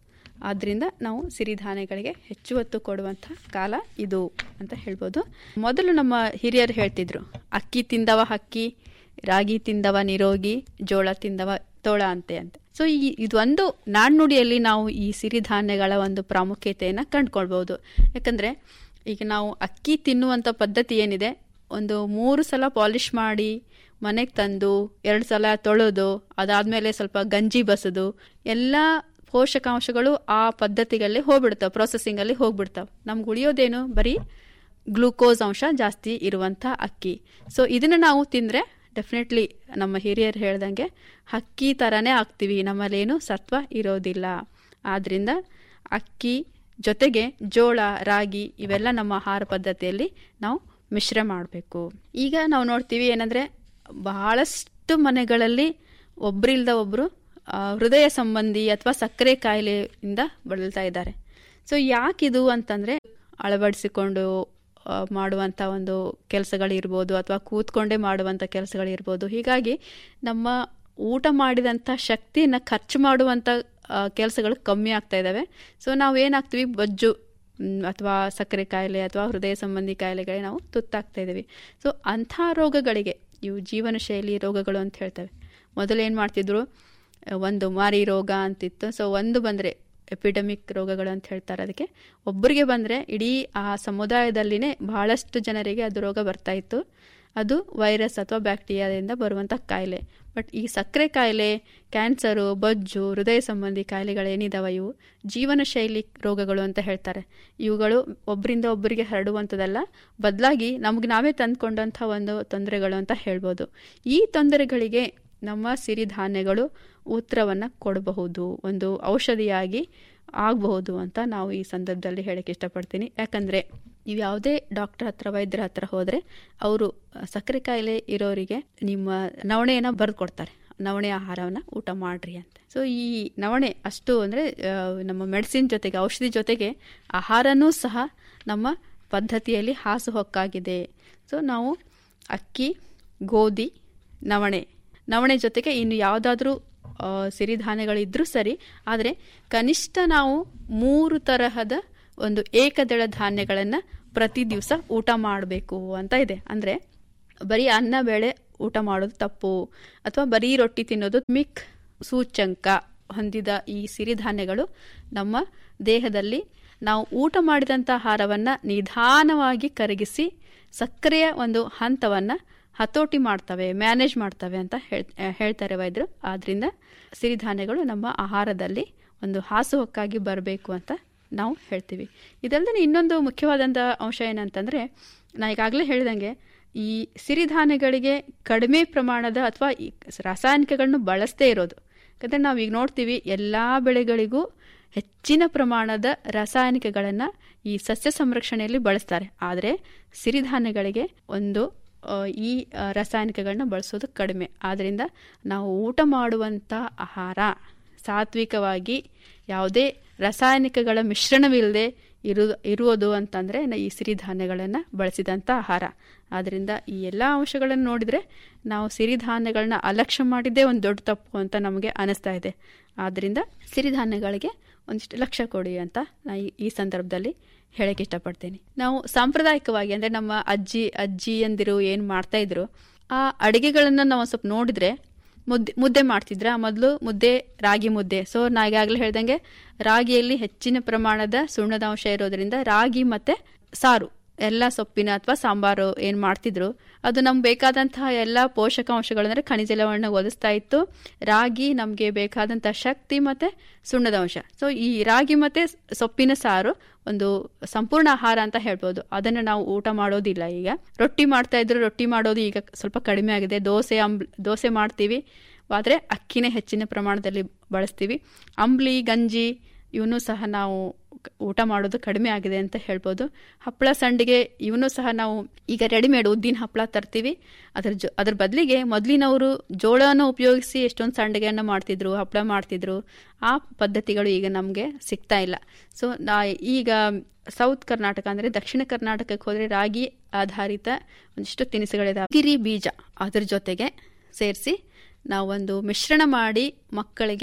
ಆದ್ದರಿಂದ ನಾವು ಸಿರಿಧಾನ್ಯಗಳಿಗೆ ಹೆಚ್ಚು ಒತ್ತು ಕೊಡುವಂಥ ಕಾಲ ಇದು ಅಂತ ಹೇಳ್ಬೋದು ಮೊದಲು ನಮ್ಮ ಹಿರಿಯರು ಹೇಳ್ತಿದ್ರು ಅಕ್ಕಿ ತಿಂದವ ಹಕ್ಕಿ ರಾಗಿ ತಿಂದವ ನಿರೋಗಿ ಜೋಳ ತಿಂದವ ತೋಳ ಅಂತೆ ಅಂತ ಸೊ ಈ ಇದೊಂದು ನಾಣ್ಣುಡಿಯಲ್ಲಿ ನಾವು ಈ ಸಿರಿಧಾನ್ಯಗಳ ಒಂದು ಪ್ರಾಮುಖ್ಯತೆಯನ್ನು ಕಂಡುಕೊಳ್ಬಹುದು ಯಾಕಂದ್ರೆ ಈಗ ನಾವು ಅಕ್ಕಿ ತಿನ್ನುವಂಥ ಪದ್ಧತಿ ಏನಿದೆ ಒಂದು ಮೂರು ಸಲ ಪಾಲಿಷ್ ಮಾಡಿ ಮನೆಗೆ ತಂದು ಎರಡು ಸಲ ತೊಳೆದು ಅದಾದ್ಮೇಲೆ ಸ್ವಲ್ಪ ಗಂಜಿ ಬಸದು ಎಲ್ಲ ಪೋಷಕಾಂಶಗಳು ಆ ಪದ್ಧತಿಗಳಲ್ಲಿ ಹೋಗ್ಬಿಡ್ತಾವೆ ಪ್ರೊಸೆಸಿಂಗಲ್ಲಿ ಹೋಗ್ಬಿಡ್ತಾವೆ ನಮ್ಗೆ ಉಳಿಯೋದೇನು ಬರೀ ಗ್ಲೂಕೋಸ್ ಅಂಶ ಜಾಸ್ತಿ ಇರುವಂಥ ಅಕ್ಕಿ ಸೊ ಇದನ್ನು ನಾವು ತಿಂದರೆ ಡೆಫಿನೆಟ್ಲಿ ನಮ್ಮ ಹಿರಿಯರು ಹೇಳ್ದಂಗೆ ಅಕ್ಕಿ ಥರನೇ ಆಗ್ತೀವಿ ನಮ್ಮಲ್ಲೇನು ಸತ್ವ ಇರೋದಿಲ್ಲ ಆದ್ದರಿಂದ ಅಕ್ಕಿ ಜೊತೆಗೆ ಜೋಳ ರಾಗಿ ಇವೆಲ್ಲ ನಮ್ಮ ಆಹಾರ ಪದ್ಧತಿಯಲ್ಲಿ ನಾವು ಮಿಶ್ರ ಮಾಡಬೇಕು ಈಗ ನಾವು ನೋಡ್ತೀವಿ ಏನಂದರೆ ಬಹಳಷ್ಟು ಮನೆಗಳಲ್ಲಿ ಒಬ್ರಿಲ್ದ ಒಬ್ಬರು ಹೃದಯ ಸಂಬಂಧಿ ಅಥವಾ ಸಕ್ಕರೆ ಕಾಯಿಲೆಯಿಂದ ಬಳಲ್ತಾ ಇದ್ದಾರೆ ಸೊ ಯಾಕಿದು ಅಂತಂದರೆ ಅಳವಡಿಸಿಕೊಂಡು ಆ, ಮಾಡುವಂಥ ಒಂದು ಕೆಲಸಗಳಿರ್ಬೋದು ಅಥವಾ ಕೂತ್ಕೊಂಡೇ ಮಾಡುವಂಥ ಕೆಲಸಗಳಿರ್ಬೋದು ಹೀಗಾಗಿ ನಮ್ಮ ಊಟ ಮಾಡಿದಂಥ ಶಕ್ತಿಯನ್ನು ಖರ್ಚು ಮಾಡುವಂಥ ಕೆಲಸಗಳು ಕಮ್ಮಿ ಆಗ್ತಾ ಇದ್ದಾವೆ ಸೊ ನಾವು ಏನಾಗ್ತೀವಿ ಬೊಜ್ಜು ಅಥವಾ ಸಕ್ಕರೆ ಕಾಯಿಲೆ ಅಥವಾ ಹೃದಯ ಸಂಬಂಧಿ ಕಾಯಿಲೆಗಳಿಗೆ ನಾವು ತುತ್ತಾಗ್ತಾ ಇದ್ದೀವಿ ಸೊ ಅಂಥ ರೋಗಗಳಿಗೆ ಇವು ಜೀವನ ಶೈಲಿ ರೋಗಗಳು ಅಂತ ಹೇಳ್ತವೆ ಮೊದಲು ಏನು ಮಾಡ್ತಿದ್ರು ಒಂದು ಮಾರಿ ರೋಗ ಅಂತಿತ್ತು ಸೊ ಒಂದು ಬಂದರೆ ಎಪಿಡೆಮಿಕ್ ರೋಗಗಳು ಅಂತ ಹೇಳ್ತಾರೆ ಅದಕ್ಕೆ ಒಬ್ಬರಿಗೆ ಬಂದರೆ ಇಡೀ ಆ ಸಮುದಾಯದಲ್ಲಿನೇ ಬಹಳಷ್ಟು ಜನರಿಗೆ ಅದು ರೋಗ ಬರ್ತಾ ಇತ್ತು ಅದು ವೈರಸ್ ಅಥವಾ ಬ್ಯಾಕ್ಟೀರಿಯಾದಿಂದ ಬರುವಂಥ ಕಾಯಿಲೆ ಬಟ್ ಈ ಸಕ್ಕರೆ ಕಾಯಿಲೆ ಕ್ಯಾನ್ಸರು ಬೊಜ್ಜು ಹೃದಯ ಸಂಬಂಧಿ ಕಾಯಿಲೆಗಳೇನಿದಾವೆ ಇವು ಜೀವನ ಶೈಲಿ ರೋಗಗಳು ಅಂತ ಹೇಳ್ತಾರೆ ಇವುಗಳು ಒಬ್ಬರಿಂದ ಒಬ್ಬರಿಗೆ ಹರಡುವಂಥದ್ದಲ್ಲ ಬದಲಾಗಿ ನಮಗೆ ನಾವೇ ತಂದುಕೊಂಡಂಥ ಒಂದು ತೊಂದರೆಗಳು ಅಂತ ಹೇಳ್ಬೋದು ಈ ತೊಂದರೆಗಳಿಗೆ ನಮ್ಮ ಸಿರಿಧಾನ್ಯಗಳು ಉತ್ತರವನ್ನು ಕೊಡಬಹುದು ಒಂದು ಔಷಧಿಯಾಗಿ ಆಗಬಹುದು ಅಂತ ನಾವು ಈ ಸಂದರ್ಭದಲ್ಲಿ ಹೇಳಕ್ಕೆ ಇಷ್ಟಪಡ್ತೀನಿ ಯಾಕಂದರೆ ನೀವು ಯಾವುದೇ ಡಾಕ್ಟರ್ ಹತ್ರ ವೈದ್ಯರ ಹತ್ರ ಹೋದರೆ ಅವರು ಸಕ್ಕರೆ ಕಾಯಿಲೆ ಇರೋರಿಗೆ ನಿಮ್ಮ ನವಣೆಯನ್ನು ಬರೆದು ಕೊಡ್ತಾರೆ ನವಣೆ ಆಹಾರವನ್ನು ಊಟ ಮಾಡ್ರಿ ಅಂತ ಸೊ ಈ ನವಣೆ ಅಷ್ಟು ಅಂದರೆ ನಮ್ಮ ಮೆಡಿಸಿನ್ ಜೊತೆಗೆ ಔಷಧಿ ಜೊತೆಗೆ ಆಹಾರನೂ ಸಹ ನಮ್ಮ ಪದ್ಧತಿಯಲ್ಲಿ ಹಾಸುಹೊಕ್ಕಾಗಿದೆ ಸೊ ನಾವು ಅಕ್ಕಿ ಗೋಧಿ ನವಣೆ ನವಣೆ ಜೊತೆಗೆ ಇನ್ನು ಯಾವುದಾದ್ರೂ ಸಿರಿಧಾನ್ಯಗಳಿದ್ರೂ ಸರಿ ಆದರೆ ಕನಿಷ್ಠ ನಾವು ಮೂರು ತರಹದ ಒಂದು ಏಕದಳ ಧಾನ್ಯಗಳನ್ನು ಪ್ರತಿ ದಿವಸ ಊಟ ಮಾಡಬೇಕು ಅಂತ ಇದೆ ಅಂದರೆ ಬರೀ ಅನ್ನ ಬೇಳೆ ಊಟ ಮಾಡೋದು ತಪ್ಪು ಅಥವಾ ಬರೀ ರೊಟ್ಟಿ ತಿನ್ನೋದು ಮಿಕ್ ಸೂಚಂಕ ಹೊಂದಿದ ಈ ಸಿರಿಧಾನ್ಯಗಳು ನಮ್ಮ ದೇಹದಲ್ಲಿ ನಾವು ಊಟ ಮಾಡಿದಂಥ ಆಹಾರವನ್ನು ನಿಧಾನವಾಗಿ ಕರಗಿಸಿ ಸಕ್ಕರೆಯ ಒಂದು ಹಂತವನ್ನು ಹತೋಟಿ ಮಾಡ್ತವೆ ಮ್ಯಾನೇಜ್ ಮಾಡ್ತವೆ ಅಂತ ಹೇಳ್ ಹೇಳ್ತಾರೆ ವೈದ್ಯರು ಆದ್ದರಿಂದ ಸಿರಿಧಾನ್ಯಗಳು ನಮ್ಮ ಆಹಾರದಲ್ಲಿ ಒಂದು ಹಾಸುಹೊಕ್ಕಾಗಿ ಬರಬೇಕು ಅಂತ ನಾವು ಹೇಳ್ತೀವಿ ಇದಲ್ಲದೆ ಇನ್ನೊಂದು ಮುಖ್ಯವಾದಂಥ ಅಂಶ ಏನಂತಂದರೆ ನಾ ಈಗಾಗಲೇ ಹೇಳಿದಂಗೆ ಈ ಸಿರಿಧಾನ್ಯಗಳಿಗೆ ಕಡಿಮೆ ಪ್ರಮಾಣದ ಅಥವಾ ಈ ರಾಸಾಯನಿಕಗಳನ್ನು ಬಳಸದೇ ಇರೋದು ಯಾಕಂದರೆ ನಾವು ಈಗ ನೋಡ್ತೀವಿ ಎಲ್ಲ ಬೆಳೆಗಳಿಗೂ ಹೆಚ್ಚಿನ ಪ್ರಮಾಣದ ರಾಸಾಯನಿಕಗಳನ್ನು ಈ ಸಸ್ಯ ಸಂರಕ್ಷಣೆಯಲ್ಲಿ ಬಳಸ್ತಾರೆ ಆದರೆ ಸಿರಿಧಾನ್ಯಗಳಿಗೆ ಒಂದು ಈ ರಾಸಾಯನಿಕಗಳನ್ನ ಬಳಸೋದು ಕಡಿಮೆ ಆದ್ದರಿಂದ ನಾವು ಊಟ ಮಾಡುವಂಥ ಆಹಾರ ಸಾತ್ವಿಕವಾಗಿ ಯಾವುದೇ ರಾಸಾಯನಿಕಗಳ ಮಿಶ್ರಣವಿಲ್ಲದೆ ಇರು ಇರುವುದು ಅಂತಂದರೆ ಈ ಸಿರಿಧಾನ್ಯಗಳನ್ನು ಬಳಸಿದಂಥ ಆಹಾರ ಆದ್ದರಿಂದ ಈ ಎಲ್ಲ ಅಂಶಗಳನ್ನು ನೋಡಿದರೆ ನಾವು ಸಿರಿಧಾನ್ಯಗಳನ್ನ ಅಲಕ್ಷ್ಯ ಮಾಡಿದ್ದೇ ಒಂದು ದೊಡ್ಡ ತಪ್ಪು ಅಂತ ನಮಗೆ ಅನಿಸ್ತಾ ಇದೆ ಆದ್ದರಿಂದ ಸಿರಿಧಾನ್ಯಗಳಿಗೆ ಒಂದಿಷ್ಟು ಲಕ್ಷ್ಯ ಕೊಡಿ ಅಂತ ನಾ ಈ ಸಂದರ್ಭದಲ್ಲಿ ಹೇಳಕ್ಕೆ ಇಷ್ಟಪಡ್ತೀನಿ ನಾವು ಸಾಂಪ್ರದಾಯಿಕವಾಗಿ ಅಂದರೆ ನಮ್ಮ ಅಜ್ಜಿ ಅಜ್ಜಿಯಂದಿರು ಏನು ಮಾಡ್ತಾ ಇದ್ರು ಆ ಅಡುಗೆಗಳನ್ನು ನಾವು ಸ್ವಲ್ಪ ನೋಡಿದ್ರೆ ಮುದ್ದೆ ಮುದ್ದೆ ಮಾಡ್ತಿದ್ರ ಮೊದಲು ಮುದ್ದೆ ರಾಗಿ ಮುದ್ದೆ ಸೊ ನಾ ಈಗಾಗಲೇ ಹೇಳ್ದಂಗೆ ರಾಗಿಯಲ್ಲಿ ಹೆಚ್ಚಿನ ಪ್ರಮಾಣದ ಸುಣ್ಣದ ಅಂಶ ಇರೋದ್ರಿಂದ ರಾಗಿ ಮತ್ತೆ ಸಾರು ಎಲ್ಲ ಸೊಪ್ಪಿನ ಅಥವಾ ಸಾಂಬಾರು ಏನು ಮಾಡ್ತಿದ್ರು ಅದು ನಮ್ಗೆ ಬೇಕಾದಂತಹ ಎಲ್ಲ ಪೋಷಕಾಂಶಗಳಂದ್ರೆ ಖನಿಜ ಲವಣ ಒದಗಿಸ್ತಾ ಇತ್ತು ರಾಗಿ ನಮಗೆ ಬೇಕಾದಂತಹ ಶಕ್ತಿ ಮತ್ತೆ ಸುಣ್ಣದ ಅಂಶ ಸೊ ಈ ರಾಗಿ ಮತ್ತೆ ಸೊಪ್ಪಿನ ಸಾರು ಒಂದು ಸಂಪೂರ್ಣ ಆಹಾರ ಅಂತ ಹೇಳ್ಬೋದು ಅದನ್ನು ನಾವು ಊಟ ಮಾಡೋದಿಲ್ಲ ಈಗ ರೊಟ್ಟಿ ಮಾಡ್ತಾ ಇದ್ರು ರೊಟ್ಟಿ ಮಾಡೋದು ಈಗ ಸ್ವಲ್ಪ ಕಡಿಮೆ ಆಗಿದೆ ದೋಸೆ ಅಂಬ್ ದೋಸೆ ಮಾಡ್ತೀವಿ ಆದರೆ ಅಕ್ಕಿನೇ ಹೆಚ್ಚಿನ ಪ್ರಮಾಣದಲ್ಲಿ ಬಳಸ್ತೀವಿ ಅಂಬ್ಲಿ ಗಂಜಿ ಇವನು ಸಹ ನಾವು ಊಟ ಮಾಡೋದು ಕಡಿಮೆ ಆಗಿದೆ ಅಂತ ಹೇಳ್ಬೋದು ಹಪ್ಪಳ ಸಂಡಿಗೆ ಇವನು ಸಹ ನಾವು ಈಗ ರೆಡಿಮೇಡ್ ಉದ್ದಿನ ಹಪ್ಪಳ ತರ್ತೀವಿ ಅದ್ರ ಜೊ ಅದ್ರ ಬದಲಿಗೆ ಮೊದಲಿನವರು ಜೋಳನ ಉಪಯೋಗಿಸಿ ಎಷ್ಟೊಂದು ಸಂಡಿಗೆಯನ್ನು ಮಾಡ್ತಿದ್ರು ಹಪ್ಪಳ ಮಾಡ್ತಿದ್ರು ಆ ಪದ್ಧತಿಗಳು ಈಗ ನಮಗೆ ಸಿಗ್ತಾ ಇಲ್ಲ ಸೊ ನಾ ಈಗ ಸೌತ್ ಕರ್ನಾಟಕ ಅಂದರೆ ದಕ್ಷಿಣ ಕರ್ನಾಟಕಕ್ಕೆ ಹೋದರೆ ರಾಗಿ ಆಧಾರಿತ ಒಂದಿಷ್ಟು ತಿನಿಸುಗಳಿದಾವೆ ಗಿರಿ ಬೀಜ ಅದ್ರ ಜೊತೆಗೆ ಸೇರಿಸಿ ನಾವೊಂದು ಮಿಶ್ರಣ ಮಾಡಿ ಮಕ್ಕಳಿಗೆ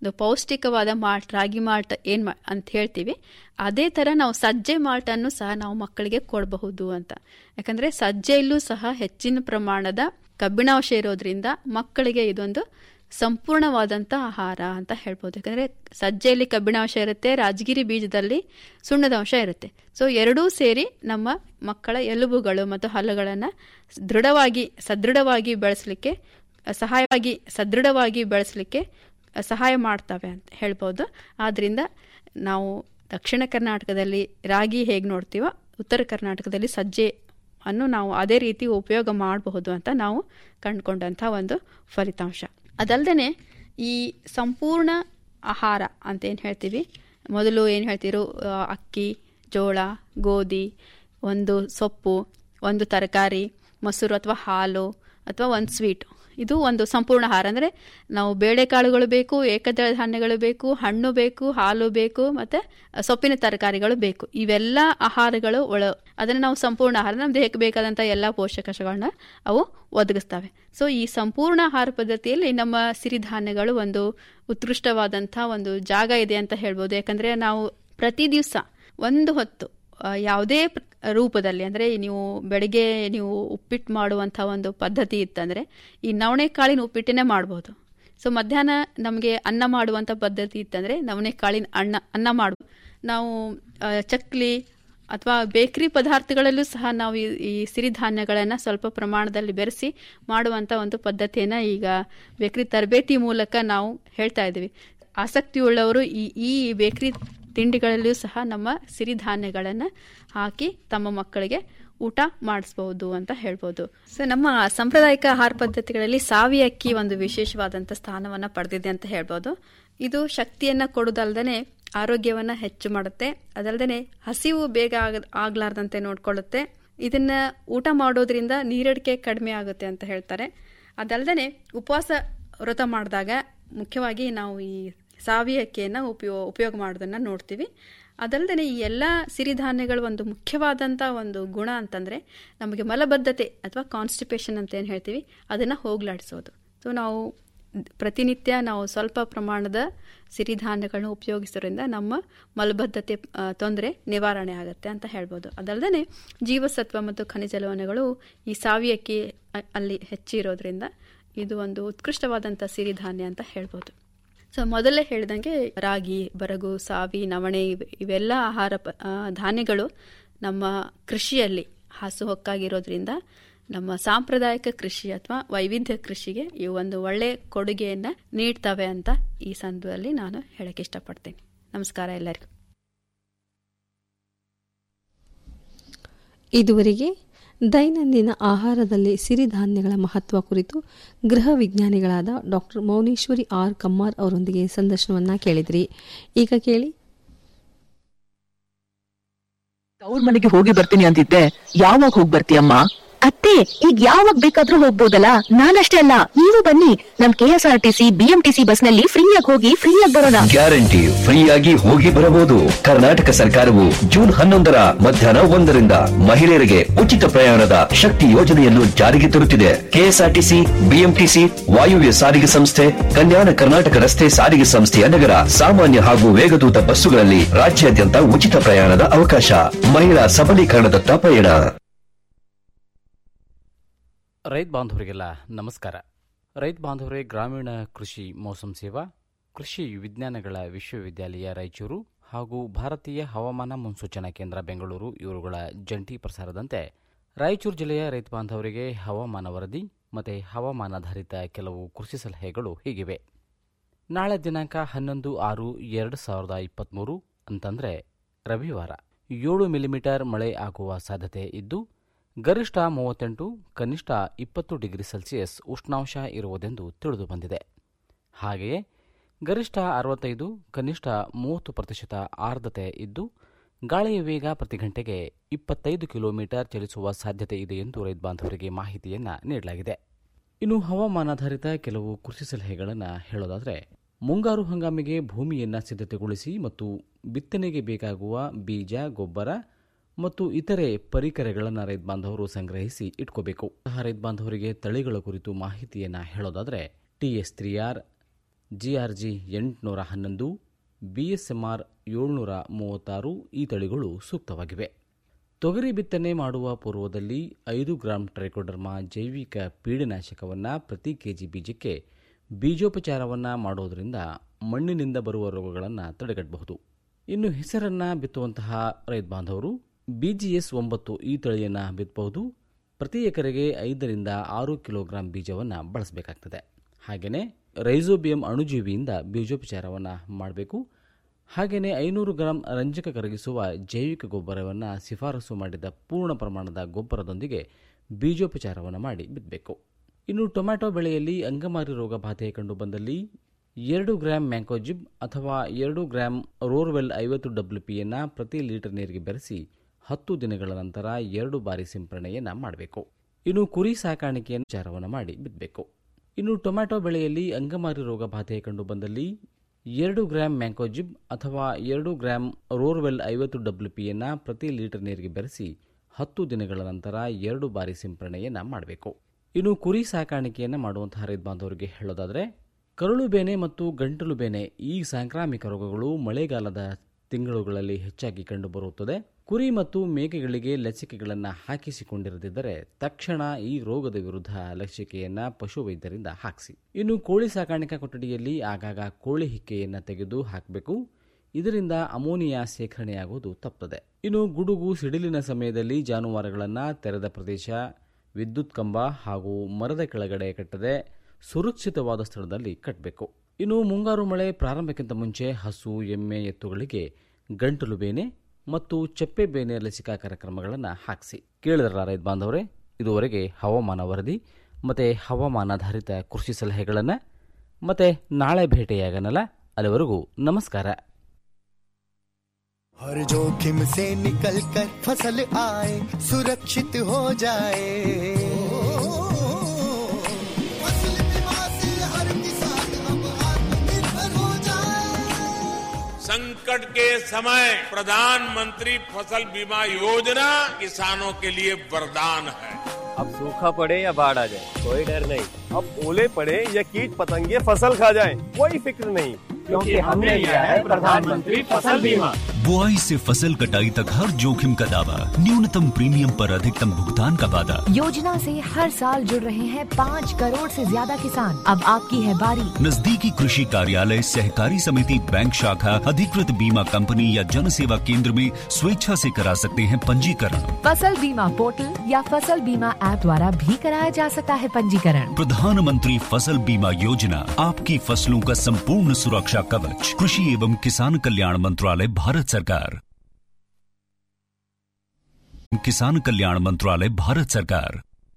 ಒಂದು ಪೌಷ್ಟಿಕವಾದ ಮಾಲ್ಟ್ ರಾಗಿ ಮಾಲ್ಟ್ ಏನ್ ಮಾ- ಅಂತ ಹೇಳ್ತೀವಿ ಅದೇ ತರ ನಾವು ಸಜ್ಜೆ ಮಾಲ್ಟ್ ಅನ್ನು ಸಹ ನಾವು ಮಕ್ಕಳಿಗೆ ಕೊಡಬಹುದು ಅಂತ ಯಾಕಂದ್ರೆ ಸಜ್ಜೆಯಲ್ಲೂ ಸಹ ಹೆಚ್ಚಿನ ಪ್ರಮಾಣದ ಕಬ್ಬಿಣಾಂಶ ಇರೋದ್ರಿಂದ ಮಕ್ಕಳಿಗೆ ಇದೊಂದು ಸಂಪೂರ್ಣವಾದಂಥ ಆಹಾರ ಅಂತ ಹೇಳ್ಬೋದು ಯಾಕಂದ್ರೆ ಸಜ್ಜೆಯಲ್ಲಿ ಕಬ್ಬಿಣಾಂಶ ಇರುತ್ತೆ ರಾಜಗಿರಿ ಬೀಜದಲ್ಲಿ ಸುಣ್ಣದ ಅಂಶ ಇರುತ್ತೆ ಸೊ ಎರಡೂ ಸೇರಿ ನಮ್ಮ ಮಕ್ಕಳ ಎಲುಬುಗಳು ಮತ್ತು ಹಲ್ಲುಗಳನ್ನು ದೃಢವಾಗಿ ಸದೃಢವಾಗಿ ಬೆಳೆಸಲಿಕ್ಕೆ ಸಹಾಯವಾಗಿ ಸದೃಢವಾಗಿ ಬೆಳೆಸಲಿಕ್ಕೆ ಸಹಾಯ ಮಾಡ್ತವೆ ಅಂತ ಹೇಳ್ಬೋದು ಆದ್ರಿಂದ ನಾವು ದಕ್ಷಿಣ ಕರ್ನಾಟಕದಲ್ಲಿ ರಾಗಿ ಹೇಗೆ ನೋಡ್ತೀವೋ ಉತ್ತರ ಕರ್ನಾಟಕದಲ್ಲಿ ಸಜ್ಜೆ ಅನ್ನು ನಾವು ಅದೇ ರೀತಿ ಉಪಯೋಗ ಮಾಡಬಹುದು ಅಂತ ನಾವು ಕಂಡುಕೊಂಡಂಥ ಒಂದು ಫಲಿತಾಂಶ ಅದಲ್ಲದೆ ಈ ಸಂಪೂರ್ಣ ಆಹಾರ ಅಂತ ಏನು ಹೇಳ್ತೀವಿ ಮೊದಲು ಏನು ಹೇಳ್ತಿರೋ ಆ, ಅಕ್ಕಿ ಜೋಳ ಗೋಧಿ ಒಂದು ಸೊಪ್ಪು ಒಂದು ತರಕಾರಿ ಮೊಸರು ಅಥವಾ ಹಾಲು ಅಥವಾ ಒಂದು ಸ್ವೀಟ್ ಇದು ಒಂದು ಸಂಪೂರ್ಣ ಆಹಾರ ಅಂದರೆ ನಾವು ಬೇಳೆಕಾಳುಗಳು ಬೇಕು ಏಕದಳ ಧಾನ್ಯಗಳು ಬೇಕು ಹಣ್ಣು ಬೇಕು ಹಾಲು ಬೇಕು ಮತ್ತು ಸೊಪ್ಪಿನ ತರಕಾರಿಗಳು ಬೇಕು ಇವೆಲ್ಲ ಆಹಾರಗಳು ಒಳ ಅದನ್ನು ನಾವು ಸಂಪೂರ್ಣ ಆಹಾರ ನಮ್ಮ ದೇಹಕ್ಕೆ ಬೇಕಾದಂಥ ಎಲ್ಲ ಪೋಷಕಾಂಶಗಳನ್ನ ಅವು ಒದಗಿಸ್ತವೆ ಸೊ ಈ ಸಂಪೂರ್ಣ ಆಹಾರ ಪದ್ಧತಿಯಲ್ಲಿ ನಮ್ಮ ಸಿರಿಧಾನ್ಯಗಳು ಒಂದು ಉತ್ಕೃಷ್ಟವಾದಂಥ ಒಂದು ಜಾಗ ಇದೆ ಅಂತ ಹೇಳ್ಬೋದು ಯಾಕಂದರೆ ನಾವು ಪ್ರತಿ ದಿವಸ ಒಂದು ಹೊತ್ತು ಆ, ಯಾವುದೇ ಪ್ರ- ರೂಪದಲ್ಲಿ ಅಂದರೆ ನೀವು ಬೆಳಿಗ್ಗೆ ನೀವು ಉಪ್ಪಿಟ್ಟು ಮಾಡುವಂಥ ಒಂದು ಪದ್ಧತಿ ಇತ್ತಂದರೆ ಈ ನವಣೆ ಕಾಳಿನ ಉಪ್ಪಿಟ್ಟನ್ನೇ ಮಾಡ್ಬೋದು ಸೊ ಮಧ್ಯಾಹ್ನ ನಮಗೆ ಅನ್ನ ಮಾಡುವಂಥ ಪದ್ಧತಿ ಇತ್ತಂದರೆ ನವಣೆ ಕಾಳಿನ ಅನ್ನ ಅನ್ನ ಮಾಡ್ಬೋದು ನಾವು ಆ, ಚಕ್ಲಿ ಅಥವಾ ಬೇಕರಿ ಪದಾರ್ಥಗಳಲ್ಲೂ ಸಹ ನಾವು ಈ- ಈ ಸಿರಿಧಾನ್ಯಗಳನ್ನು ಸ್ವಲ್ಪ ಪ್ರಮಾಣದಲ್ಲಿ ಬೆರೆಸಿ ಮಾಡುವಂಥ ಒಂದು ಪದ್ಧತಿಯನ್ನು ಈಗ ಬೇಕರಿ ತರಬೇತಿ ಮೂಲಕ ನಾವು ಹೇಳ್ತಾ ಇದ್ದೀವಿ ಆಸಕ್ತಿಯುಳ್ಳವರು ಈ ಈ ಬೇಕರಿ ತಿಂಡಿಗಳಲ್ಲಿಯೂ ಸಹ ನಮ್ಮ ಸಿರಿಧಾನ್ಯಗಳನ್ನು ಹಾಕಿ ತಮ್ಮ ಮಕ್ಕಳಿಗೆ ಊಟ ಮಾಡಿಸ್ಬಹುದು ಅಂತ ಹೇಳ್ಬೋದು ಸೊ ನಮ್ಮ ಸಾಂಪ್ರದಾಯಿಕ ಆಹಾರ ಪದ್ಧತಿಗಳಲ್ಲಿ ಸಾವಿ ಅಕ್ಕಿ ಒಂದು ವಿಶೇಷವಾದಂಥ ಸ್ಥಾನವನ್ನು ಪಡೆದಿದೆ ಅಂತ ಹೇಳ್ಬೋದು ಇದು ಶಕ್ತಿಯನ್ನು ಕೊಡೋದಲ್ದೇ ಆರೋಗ್ಯವನ್ನು ಹೆಚ್ಚು ಮಾಡುತ್ತೆ ಅದಲ್ಲದೆ ಹಸಿವು ಬೇಗ ಆಗ ಆಗ್ಲಾರ್ದಂತೆ ನೋಡ್ಕೊಳ್ಳುತ್ತೆ ಇದನ್ನ ಊಟ ಮಾಡೋದ್ರಿಂದ ನೀರಡಿಕೆ ಕಡಿಮೆ ಆಗುತ್ತೆ ಅಂತ ಹೇಳ್ತಾರೆ ಅದಲ್ಲದೆ ಉಪವಾಸ ವ್ರತ ಮಾಡಿದಾಗ ಮುಖ್ಯವಾಗಿ ನಾವು ಈ ಸಾವಿ ಅಕ್ಕಿಯನ್ನು ಉಪಯೋ ಉಪಯೋಗ ಮಾಡೋದನ್ನ ನೋಡ್ತೀವಿ ಅದಲ್ಲದೆ ಈ ಎಲ್ಲ ಸಿರಿಧಾನ್ಯಗಳು ಒಂದು ಮುಖ್ಯವಾದಂಥ ಒಂದು ಗುಣ ಅಂತಂದರೆ ನಮಗೆ ಮಲಬದ್ಧತೆ ಅಥವಾ ಕಾನ್ಸ್ಟಿಪೇಷನ್ ಅಂತ ಏನು ಹೇಳ್ತೀವಿ ಅದನ್ನು ಹೋಗ್ಲಾಡಿಸೋದು ಸೊ ನಾವು ಪ್ರತಿನಿತ್ಯ ನಾವು ಸ್ವಲ್ಪ ಪ್ರಮಾಣದ ಸಿರಿಧಾನ್ಯಗಳನ್ನ ಉಪಯೋಗಿಸೋದ್ರಿಂದ ನಮ್ಮ ಮಲಬದ್ಧತೆ ತೊಂದರೆ ನಿವಾರಣೆ ಆಗುತ್ತೆ ಅಂತ ಹೇಳ್ಬೋದು ಅದಲ್ಲದೆ ಜೀವಸತ್ವ ಮತ್ತು ಖನಿಜ ಲವಣಗಳು ಈ ಸಾವಿ ಅಕ್ಕಿ ಅ- ಅಲ್ಲಿ ಹೆಚ್ಚಿರೋದ್ರಿಂದ ಇದು ಒಂದು ಉತ್ಕೃಷ್ಟವಾದಂಥ ಸಿರಿಧಾನ್ಯ ಅಂತ ಹೇಳ್ಬೋದು ಸೊ ಮೊದಲೇ ಹೇಳ್ದಂಗೆ ರಾಗಿ ಬರಗು ಸಾವಿ ನವಣೆ ಇವ್- ಇವೆಲ್ಲ ಆಹಾರ ಪ ಆ, ಧಾನ್ಯಗಳು ನಮ್ಮ ಕೃಷಿಯಲ್ಲಿ ಹಾಸುಹೊಕ್ಕಾಗಿರೋದ್ರಿಂದ ನಮ್ಮ ಸಾಂಪ್ರದಾಯಿಕ ಕೃಷಿ ಅಥವಾ ವೈವಿಧ್ಯ ಕೃಷಿಗೆ ಇವು ಒಂದು ಒಳ್ಳೆ ಕೊಡುಗೆಯನ್ನ ನೀಡ್ತವೆ ಅಂತ ಈ ಸಂದರ್ಭದಲ್ಲಿ ನಾನು ಹೇಳಕ್ಕೆ ಇಷ್ಟಪಡ್ತೇನೆ ನಮಸ್ಕಾರ ಎಲ್ಲರಿಗೂ ಇದುವರೆಗೆ ದೈನಂದಿನ ಆಹಾರದಲ್ಲಿ ಸಿರಿಧಾನ್ಯಗಳ ಮಹತ್ವ ಕುರಿತು ಗೃಹ ವಿಜ್ಞಾನಿಗಳಾದ ಡಾಕ್ಟರ್ ಮೌನೇಶ್ವರಿ ಆರ್ ಕಮ್ಮಾರ್ ಅವರೊಂದಿಗೆ ಸಂದರ್ಶನವನ್ನ ಕೇಳಿದ್ರಿ ಈಗ ಕೇಳಿ ಅವ್ರ ಮನೆಗೆ ಹೋಗಿ ಬರ್ತೀನಿ ಅಂತಿದ್ದೆ ಯಾವಾಗ ಹೋಗಿ ಬರ್ತೀಯಮ್ಮ ಅತ್ತೆ ಈಗ ಯಾವಾಗ ಬೇಕಾದ್ರೂ ಹೋಗ್ಬೋದಲ್ಲ ನಾನಷ್ಟೇ ಅಲ್ಲ ನೀವು ಬನ್ನಿ ನಮ್ K S R T C BMTC bus ನಲ್ಲಿ ಫ್ರೀಯಾಗಿ ಹೋಗಿ ಫ್ರೀಯಾಗಿ ಬರೋಣ ಗ್ಯಾರಂಟಿ ಫ್ರೀಯಾಗಿ ಹೋಗಿ ಬರಬಹುದು ಕರ್ನಾಟಕ ಸರ್ಕಾರವು ಜೂನ್ ಹನ್ನೊಂದರ ಮಧ್ಯಾಹ್ನ ಒಂದರಿಂದ ಮಹಿಳೆಯರಿಗೆ ಉಚಿತ ಪ್ರಯಾಣದ ಶಕ್ತಿ ಯೋಜನೆಯನ್ನು ಜಾರಿಗೆ ತರುತ್ತಿದೆ ಕೆಎಸ್ಆರ್ಟಿಸಿ ಬಿಎಂಟಿಸಿ ವಾಯುವ್ಯ ಸಾರಿಗೆ ಸಂಸ್ಥೆ ಕಲ್ಯಾಣ ಕರ್ನಾಟಕ ರಸ್ತೆ ಸಾರಿಗೆ ಸಂಸ್ಥೆಯ ನಗರ ಸಾಮಾನ್ಯ ಹಾಗೂ ವೇಗದೂತ ಬಸ್ಸುಗಳಲ್ಲಿ ರಾಜ್ಯಾದ್ಯಂತ ಉಚಿತ ಪ್ರಯಾಣದ ಅವಕಾಶ ಮಹಿಳಾ ಸಬಲೀಕರಣದತ್ತ ಪಯಣ ರೈತ ಬಾಂಧವರಿಗೆಲ್ಲ ನಮಸ್ಕಾರ ರೈತ ಬಾಂಧವರೇ ಗ್ರಾಮೀಣ ಕೃಷಿ ಮೋಸಂ ಸೇವಾ ಕೃಷಿ ವಿಜ್ಞಾನಗಳ ವಿಶ್ವವಿದ್ಯಾಲಯ ರಾಯಚೂರು ಹಾಗೂ ಭಾರತೀಯ ಹವಾಮಾನ ಮುನ್ಸೂಚನಾ ಕೇಂದ್ರ ಬೆಂಗಳೂರು ಇವರುಗಳ ಜಂಟಿ ಪ್ರಸಾರದಂತೆ ರಾಯಚೂರು ಜಿಲ್ಲೆಯ ರೈತ ಬಾಂಧವರಿಗೆ ಹವಾಮಾನ ವರದಿ ಮತ್ತು ಹವಾಮಾನಾಧಾರಿತ ಕೆಲವು ಕೃಷಿ ಸಲಹೆಗಳು ಹೀಗಿವೆ ನಾಳೆ ದಿನಾಂಕ ಹನ್ನೊಂದು ಆರು ಎರಡು ಸಾವಿರದ ಇಪ್ಪತ್ತ್ಮೂರು ಅಂತಂದರೆ ರವಿವಾರ ಏಳು ಮಿಲಿಮೀಟರ್ ಮಳೆ ಆಗುವ ಸಾಧ್ಯತೆ ಇದ್ದು ಗರಿಷ್ಠ ಮೂವತ್ತೆಂಟು ಕನಿಷ್ಠ ಇಪ್ಪತ್ತು ಡಿಗ್ರಿ ಸೆಲ್ಸಿಯಸ್ ಉಷ್ಣಾಂಶ ಇರುವುದೆಂದು ತಿಳಿದು ಬಂದಿದೆ ಹಾಗೆಯೇ ಗರಿಷ್ಠ ಅರವತ್ತೈದು ಕನಿಷ್ಠ ಮೂವತ್ತು ಪ್ರತಿಶತ ಆರ್ದ್ರತೆ ಇದ್ದು ಗಾಳಿಯ ವೇಗ ಪ್ರತಿ ಗಂಟೆಗೆ ಇಪ್ಪತ್ತೈದು ಕಿಲೋಮೀಟರ್ ಚಲಿಸುವ ಸಾಧ್ಯತೆ ಇದೆ ಎಂದು ರೈತ ಬಾಂಧವರಿಗೆ ಮಾಹಿತಿಯನ್ನು ನೀಡಲಾಗಿದೆ ಇನ್ನು ಹವಾಮಾನಾಧಾರಿತ ಕೆಲವು ಕೃಷಿ ಸಲಹೆಗಳನ್ನು ಹೇಳೋದಾದರೆ ಮುಂಗಾರು ಹಂಗಾಮಿಗೆ ಭೂಮಿಯನ್ನು ಸಿದ್ಧತೆಗೊಳಿಸಿ ಮತ್ತು ಬಿತ್ತನೆಗೆ ಬೇಕಾಗುವ ಬೀಜ ಗೊಬ್ಬರ ಮತ್ತು ಇತರೆ ಪರಿಕರಗಳನ್ನು ರೈತ ಬಾಂಧವರು ಸಂಗ್ರಹಿಸಿ ಇಟ್ಕೋಬೇಕು ಸಹ ರೈತ ಬಾಂಧವರಿಗೆ ತಳಿಗಳ ಕುರಿತು ಮಾಹಿತಿಯನ್ನು ಹೇಳೋದಾದರೆ T S three R GRG ಎಂಟುನೂರ ಹನ್ನೊಂದು ಬಿಎಸ್ಎಂಆರ್ ಏಳ್ನೂರ ಮೂವತ್ತಾರು ಈ ತಳಿಗಳು ಸೂಕ್ತವಾಗಿವೆ ತೊಗರಿ ಬಿತ್ತನೆ ಮಾಡುವ ಪೂರ್ವದಲ್ಲಿ ಐದು ಗ್ರಾಂ ಟ್ರೈಕೋಡರ್ಮಾ ಜೈವಿಕ ಪೀಡನಾಶಕವನ್ನು ಪ್ರತಿ ಕೆಜಿ ಬೀಜಕ್ಕೆ ಬೀಜೋಪಚಾರವನ್ನು ಮಾಡೋದರಿಂದ ಮಣ್ಣಿನಿಂದ ಬರುವ ರೋಗಗಳನ್ನು ತಡೆಗಟ್ಟಬಹುದು ಇನ್ನು ಹೆಸರನ್ನು ಬಿತ್ತುವಂತಹ ರೈತ ಬಾಂಧವರು ಬಿಜಿಎಸ್ ಒಂಬತ್ತು ಈ ತಳಿಯನ್ನು ಬಿತ್ತಬಹುದು ಪ್ರತಿ ಎಕರೆಗೆ ಐದರಿಂದ ಆರು ಕಿಲೋಗ್ರಾಂ ಬೀಜವನ್ನು ಬಳಸಬೇಕಾಗ್ತದೆ ಹಾಗೆಯೇ ರೈಸೋಬಿಯಂ ಅಣುಜೀವಿಯಿಂದ ಬೀಜೋಪಚಾರವನ್ನು ಮಾಡಬೇಕು ಹಾಗೆಯೇ ಐನೂರು ಗ್ರಾಂ ರಂಜಕ ಕರಗಿಸುವ ಜೈವಿಕ ಗೊಬ್ಬರವನ್ನು ಶಿಫಾರಸು ಮಾಡಿದ ಪೂರ್ಣ ಪ್ರಮಾಣದ ಗೊಬ್ಬರದೊಂದಿಗೆ ಬೀಜೋಪಚಾರವನ್ನು ಮಾಡಿ ಬಿತ್ತಬೇಕು ಇನ್ನು ಟೊಮ್ಯಾಟೊ ಬೆಳೆಯಲ್ಲಿ ಅಂಗಮಾರಿ ರೋಗ ಬಾಧೆ ಕಂಡುಬಂದಲ್ಲಿ ಎರಡು ಗ್ರಾಂ ಮ್ಯಾಂಕೋಜಿಬ್ ಅಥವಾ ಎರಡು ಗ್ರಾಂ ರೋರ್ವೆಲ್ ಐವತ್ತು ಡಬ್ಲ್ಯೂ ಪಿಯನ್ನು ಪ್ರತಿ ಲೀಟರ್ ನೀರಿಗೆ ಬೆರೆಸಿ ಹತ್ತು ದಿನಗಳ ನಂತರ ಎರಡು ಬಾರಿ ಸಿಂಪರಣೆಯನ್ನು ಮಾಡಬೇಕು ಇನ್ನು ಕುರಿ ಸಾಕಾಣಿಕೆಯನ್ನು ವಿಚಾರವನ್ನು ಮಾಡಿ ಬಿತ್ತಬೇಕು ಇನ್ನು ಟೊಮ್ಯಾಟೊ ಬೆಳೆಯಲ್ಲಿ ಅಂಗಮಾರಿ ರೋಗ ಬಾಧೆ ಕಂಡುಬಂದಲ್ಲಿ ಎರಡು ಗ್ರಾಂ ಮ್ಯಾಂಕೋಜಿಬ್ ಅಥವಾ ಎರಡು ಗ್ರಾಂ ರೋರ್ವೆಲ್ ಐವತ್ತು ಡಬ್ಲ್ಯೂ ಪಿಯನ್ನು ಪ್ರತಿ ಲೀಟರ್ ನೀರಿಗೆ ಬೆರೆಸಿ ಹತ್ತು ದಿನಗಳ ನಂತರ ಎರಡು ಬಾರಿ ಸಿಂಪರಣೆಯನ್ನು ಮಾಡಬೇಕು ಇನ್ನು ಕುರಿ ಸಾಕಾಣಿಕೆಯನ್ನು ಮಾಡುವಂತಹ ರೈತ ಬಾಂಧವರಿಗೆ ಹೇಳೋದಾದರೆ ಕರುಳು ಬೇನೆ ಮತ್ತು ಗಂಟಲು ಬೇನೆ ಈ ಸಾಂಕ್ರಾಮಿಕ ರೋಗಗಳು ಮಳೆಗಾಲದ ತಿಂಗಳುಗಳಲ್ಲಿ ಹೆಚ್ಚಾಗಿ ಕಂಡುಬರುತ್ತದೆ ಕುರಿ ಮತ್ತು ಮೇಕೆಗಳಿಗೆ ಲಸಿಕೆಗಳನ್ನು ಹಾಕಿಸಿಕೊಂಡಿರದಿದ್ದರೆ ತಕ್ಷಣ ಈ ರೋಗದ ವಿರುದ್ಧ ಲಸಿಕೆಯನ್ನು ಪಶುವೈದ್ಯರಿಂದ ಹಾಕಿಸಿ ಇನ್ನು ಕೋಳಿ ಸಾಕಾಣಿಕಾ ಕೊಠಡಿಯಲ್ಲಿ ಆಗಾಗ ಕೋಳಿ ಹಿಕ್ಕೆಯನ್ನು ತೆಗೆದು ಹಾಕಬೇಕು ಇದರಿಂದ ಅಮೋನಿಯಾ ಸೇಖರಣೆಯಾಗುವುದು ತಪ್ಪುತ್ತದೆ ಇನ್ನು ಗುಡುಗು ಸಿಡಿಲಿನ ಸಮಯದಲ್ಲಿ ಜಾನುವಾರುಗಳನ್ನು ತೆರೆದ ಪ್ರದೇಶ ವಿದ್ಯುತ್ ಕಂಬ ಹಾಗೂ ಮರದ ಕೆಳಗಡೆ ಕಟ್ಟದೆ ಸುರಕ್ಷಿತವಾದ ಸ್ಥಳದಲ್ಲಿ ಕಟ್ಟಬೇಕು ಇನ್ನು ಮುಂಗಾರು ಮಳೆ ಪ್ರಾರಂಭಕ್ಕಿಂತ ಮುಂಚೆ ಹಸು ಎಮ್ಮೆ ಎತ್ತುಗಳಿಗೆ ಗಂಟಲು ಬೇನೆ ಮತ್ತು ಚಪ್ಪೆ ಬೇನೆ ಲಸಿಕಾ ಕಾರ್ಯಕ್ರಮಗಳನ್ನು ಹಾಕಿಸಿ ಕೇಳಿದ್ರ ರೈತ ಬಾಂಧವರೇ ಇದುವರೆಗೆ ಹವಾಮಾನ ವರದಿ ಮತ್ತು ಹವಾಮಾನಾಧಾರಿತ ಕೃಷಿ ಸಲಹೆಗಳನ್ನು ಮತ್ತೆ ನಾಳೆ ಭೇಟಿಯಾಗನಲ್ಲ ಅಲ್ಲಿವರೆಗೂ ನಮಸ್ಕಾರ हर जोखिम से निकल कर फसल आए सुरक्षित हो जाए फसल बीमा से हर किसान अब आत्मनिर्भर हो जाए संकट के समय प्रधानमंत्री फसल बीमा योजना किसानों के लिए वरदान है अब सूखा पड़े या बाढ़ आ जाए कोई डर नहीं अब ओले पड़े या कीट पतंगे फसल खा जाए कोई फिक्र नहीं क्योंकि हमने लिया है प्रधानमंत्री फसल बीमा बुआई से फसल कटाई तक हर जोखिम का दावा न्यूनतम प्रीमियम पर अधिकतम भुगतान का वादा योजना से हर साल जुड़ रहे हैं पाँच करोड़ से ज्यादा किसान अब आपकी है बारी नजदीकी कृषि कार्यालय सहकारी समिति बैंक शाखा अधिकृत बीमा कंपनी या जन सेवा केंद्र में स्वेच्छा से करा सकते हैं पंजीकरण फसल बीमा पोर्टल या फसल बीमा ऐप द्वारा भी कराया जा सकता है पंजीकरण प्रधानमंत्री फसल बीमा योजना आपकी फसलों का संपूर्ण सुरक्षा कवच कृषि एवं किसान कल्याण मंत्रालय भारत सरकार किसान कल्याण मंत्रालय भारत सरकार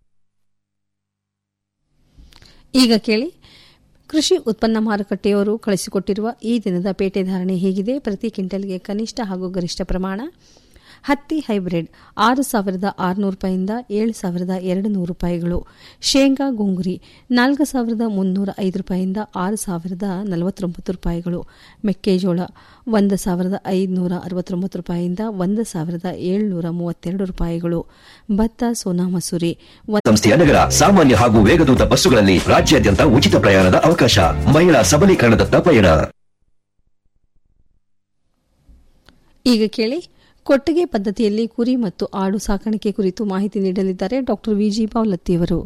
ಈಗ ಕೇಳಿ ಕೃಷಿ ಉತ್ಪನ್ನ ಮಾರುಕಟ್ಟೆಯವರು ಕಳಿಸಿಕೊಟ್ಟಿರುವ ಈ ದಿನದ ಪೇಟೆ ಧಾರಣೆ ಹೀಗಿದೆ ಪ್ರತಿ ಕ್ವಿಂಟಲ್ಗೆ ಕನಿಷ್ಠ ಹಾಗೂ ಗರಿಷ್ಠ ಪ್ರಮಾಣ ಹತ್ತಿ ಹೈಬ್ರಿಡ್ ಆರು ಸಾವಿರದ ಆರುನೂರು ರೂಪಾಯಿಂದ ಏಳು ಸಾವಿರದ ಎರಡು ನೂರು ರೂಪಾಯಿಗಳು ಶೇಂಗಾ ಗುಂಗುರಿ ನಾಲ್ಕು ಸಾವಿರದ ಮುನ್ನೂರ ಐದು ರೂಪಾಯಿಂದ ಆರು ಸಾವಿರದ ನಲವತ್ತೊಂಬತ್ತು ರೂಪಾಯಿಗಳು ಮೆಕ್ಕೆಜೋಳ ಒಂದು ಸಾವಿರದ ಐದುನೂರ ಅರವತ್ತೊಂಬತ್ತು ರೂಪಾಯಿಯಿಂದ ಒಂದು ಸಾವಿರದ ಏಳುನೂರ ಮೂವತ್ತೆರಡು ರೂಪಾಯಿಗಳು ಭತ್ತ ಸೋನಾ ಮಸೂರಿ ಸಂಸ್ಥೆಯ ನಗರ ಸಾಮಾನ್ಯ ಹಾಗೂ ವೇಗದೂತ ಬಸ್ಸುಗಳಲ್ಲಿ ರಾಜ್ಯಾದ್ಯಂತ ಉಚಿತ ಪ್ರಯಾಣದ ಅವಕಾಶ ಮಹಿಳಾ ಸಬಲೀಕರಣದತ್ತ ಪಯಣ ಈಗ ಕೇಳಿ ಕೊಟ್ಟಿಗೆ ಪದ್ಧತಿಯಲ್ಲಿ ಕುರಿ ಮತ್ತು ಆಡು ಸಾಕಾಣಿಕೆ ಕುರಿತು ಮಾಹಿತಿ ನೀಡಲಿದ್ದಾರೆ ಡಾಕ್ಟರ್ ವಿಜಿ ಬಾವಲತ್ತಿಯವರು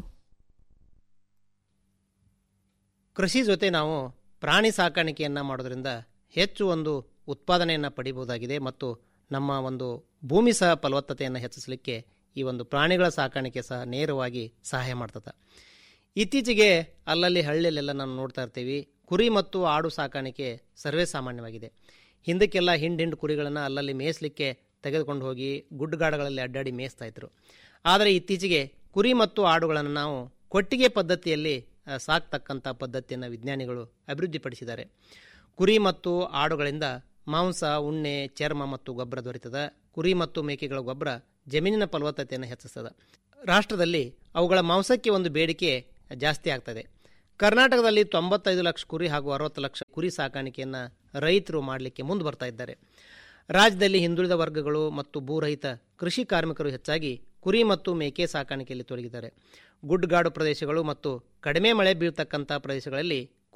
ಕೃಷಿ ಜೊತೆ ನಾವು ಪ್ರಾಣಿ ಸಾಕಾಣಿಕೆಯನ್ನು ಮಾಡೋದ್ರಿಂದ ಹೆಚ್ಚು ಒಂದು ಉತ್ಪಾದನೆಯನ್ನು ಪಡಿಬಹುದಾಗಿದೆ ಮತ್ತು ನಮ್ಮ ಒಂದು ಭೂಮಿ ಸಹ ಫಲವತ್ತತೆಯನ್ನು ಹೆಚ್ಚಿಸಲಿಕ್ಕೆ ಈ ಒಂದು ಪ್ರಾಣಿಗಳ ಸಾಕಾಣಿಕೆ ಸಹ ನೇರವಾಗಿ ಸಹಾಯ ಮಾಡ್ತದೆ ಇತ್ತೀಚೆಗೆ ಅಲ್ಲಲ್ಲಿ ಹಳ್ಳಿಯಲ್ಲೆಲ್ಲ ನಾವು ನೋಡ್ತಾ ಇರ್ತೀವಿ ಕುರಿ ಮತ್ತು ಆಡು ಸಾಕಾಣಿಕೆ ಸರ್ವೇ ಸಾಮಾನ್ಯವಾಗಿದೆ ಹಿಂದಕ್ಕೆಲ್ಲ ಹಿಂಡು ಹಿಂಡು ಕುರಿಗಳನ್ನು ಅಲ್ಲಲ್ಲಿ ಮೇಯಿಸಲಿಕ್ಕೆ ತೆಗೆದುಕೊಂಡು ಹೋಗಿ ಗುಡ್ಡಗಾಡುಗಳಲ್ಲಿ ಅಡ್ಡಾಡಿ ಮೇಯಿಸ್ತಾ ಇದ್ರು ಆದರೆ ಇತ್ತೀಚೆಗೆ ಕುರಿ ಮತ್ತು ಆಡುಗಳನ್ನು ನಾವು ಕೊಟ್ಟಿಗೆ ಪದ್ಧತಿಯಲ್ಲಿ ಆ, ಸಾಕ್ತಕ್ಕಂಥ ಪದ್ಧತಿಯನ್ನು ವಿಜ್ಞಾನಿಗಳು ಅಭಿವೃದ್ಧಿಪಡಿಸಿದ್ದಾರೆ ಕುರಿ ಮತ್ತು ಆಡುಗಳಿಂದ ಮಾಂಸ ಉಣ್ಣೆ ಚರ್ಮ ಮತ್ತು ಗೊಬ್ಬರ ದೊರೆತದ ಕುರಿ ಮತ್ತು ಮೇಕೆಗಳ ಗೊಬ್ಬರ ಜಮೀನಿನ ಫಲವತ್ತತೆಯನ್ನು ಹೆಚ್ಚಿಸ್ತದೆ ರಾಷ್ಟ್ರದಲ್ಲಿ ಅವುಗಳ ಮಾಂಸಕ್ಕೆ ಒಂದು ಬೇಡಿಕೆ ಜಾಸ್ತಿ ಆಗ್ತದೆ ಕರ್ನಾಟಕದಲ್ಲಿ ತೊಂಬತ್ತೈದು ಲಕ್ಷ ಕುರಿ ಹಾಗೂ ಅರವತ್ತು ಲಕ್ಷ ಕುರಿ ಸಾಕಾಣಿಕೆಯನ್ನು ರೈತರು ಮಾಡಲಿಕ್ಕೆ ಮುಂದೆ ಬರ್ತಾ ಇದ್ದಾರೆ ರಾಜ್ಯದಲ್ಲಿ ಹಿಂದುಳಿದ ವರ್ಗಗಳು ಮತ್ತು ಭೂರಹಿತ ಕೃಷಿ ಕಾರ್ಮಿಕರು ಹೆಚ್ಚಾಗಿ ಕುರಿ ಮತ್ತು ಮೇಕೆ ಸಾಕಾಣಿಕೆಯಲ್ಲಿ ತೊಡಗಿದ್ದಾರೆ ಗುಡ್ಡಗಾಡು ಪ್ರದೇಶಗಳು ಮತ್ತು ಕಡಿಮೆ ಮಳೆ ಬೀಳ್ತಕ್ಕಂಥ ಪ್ರದೇಶಗಳಲ್ಲಿ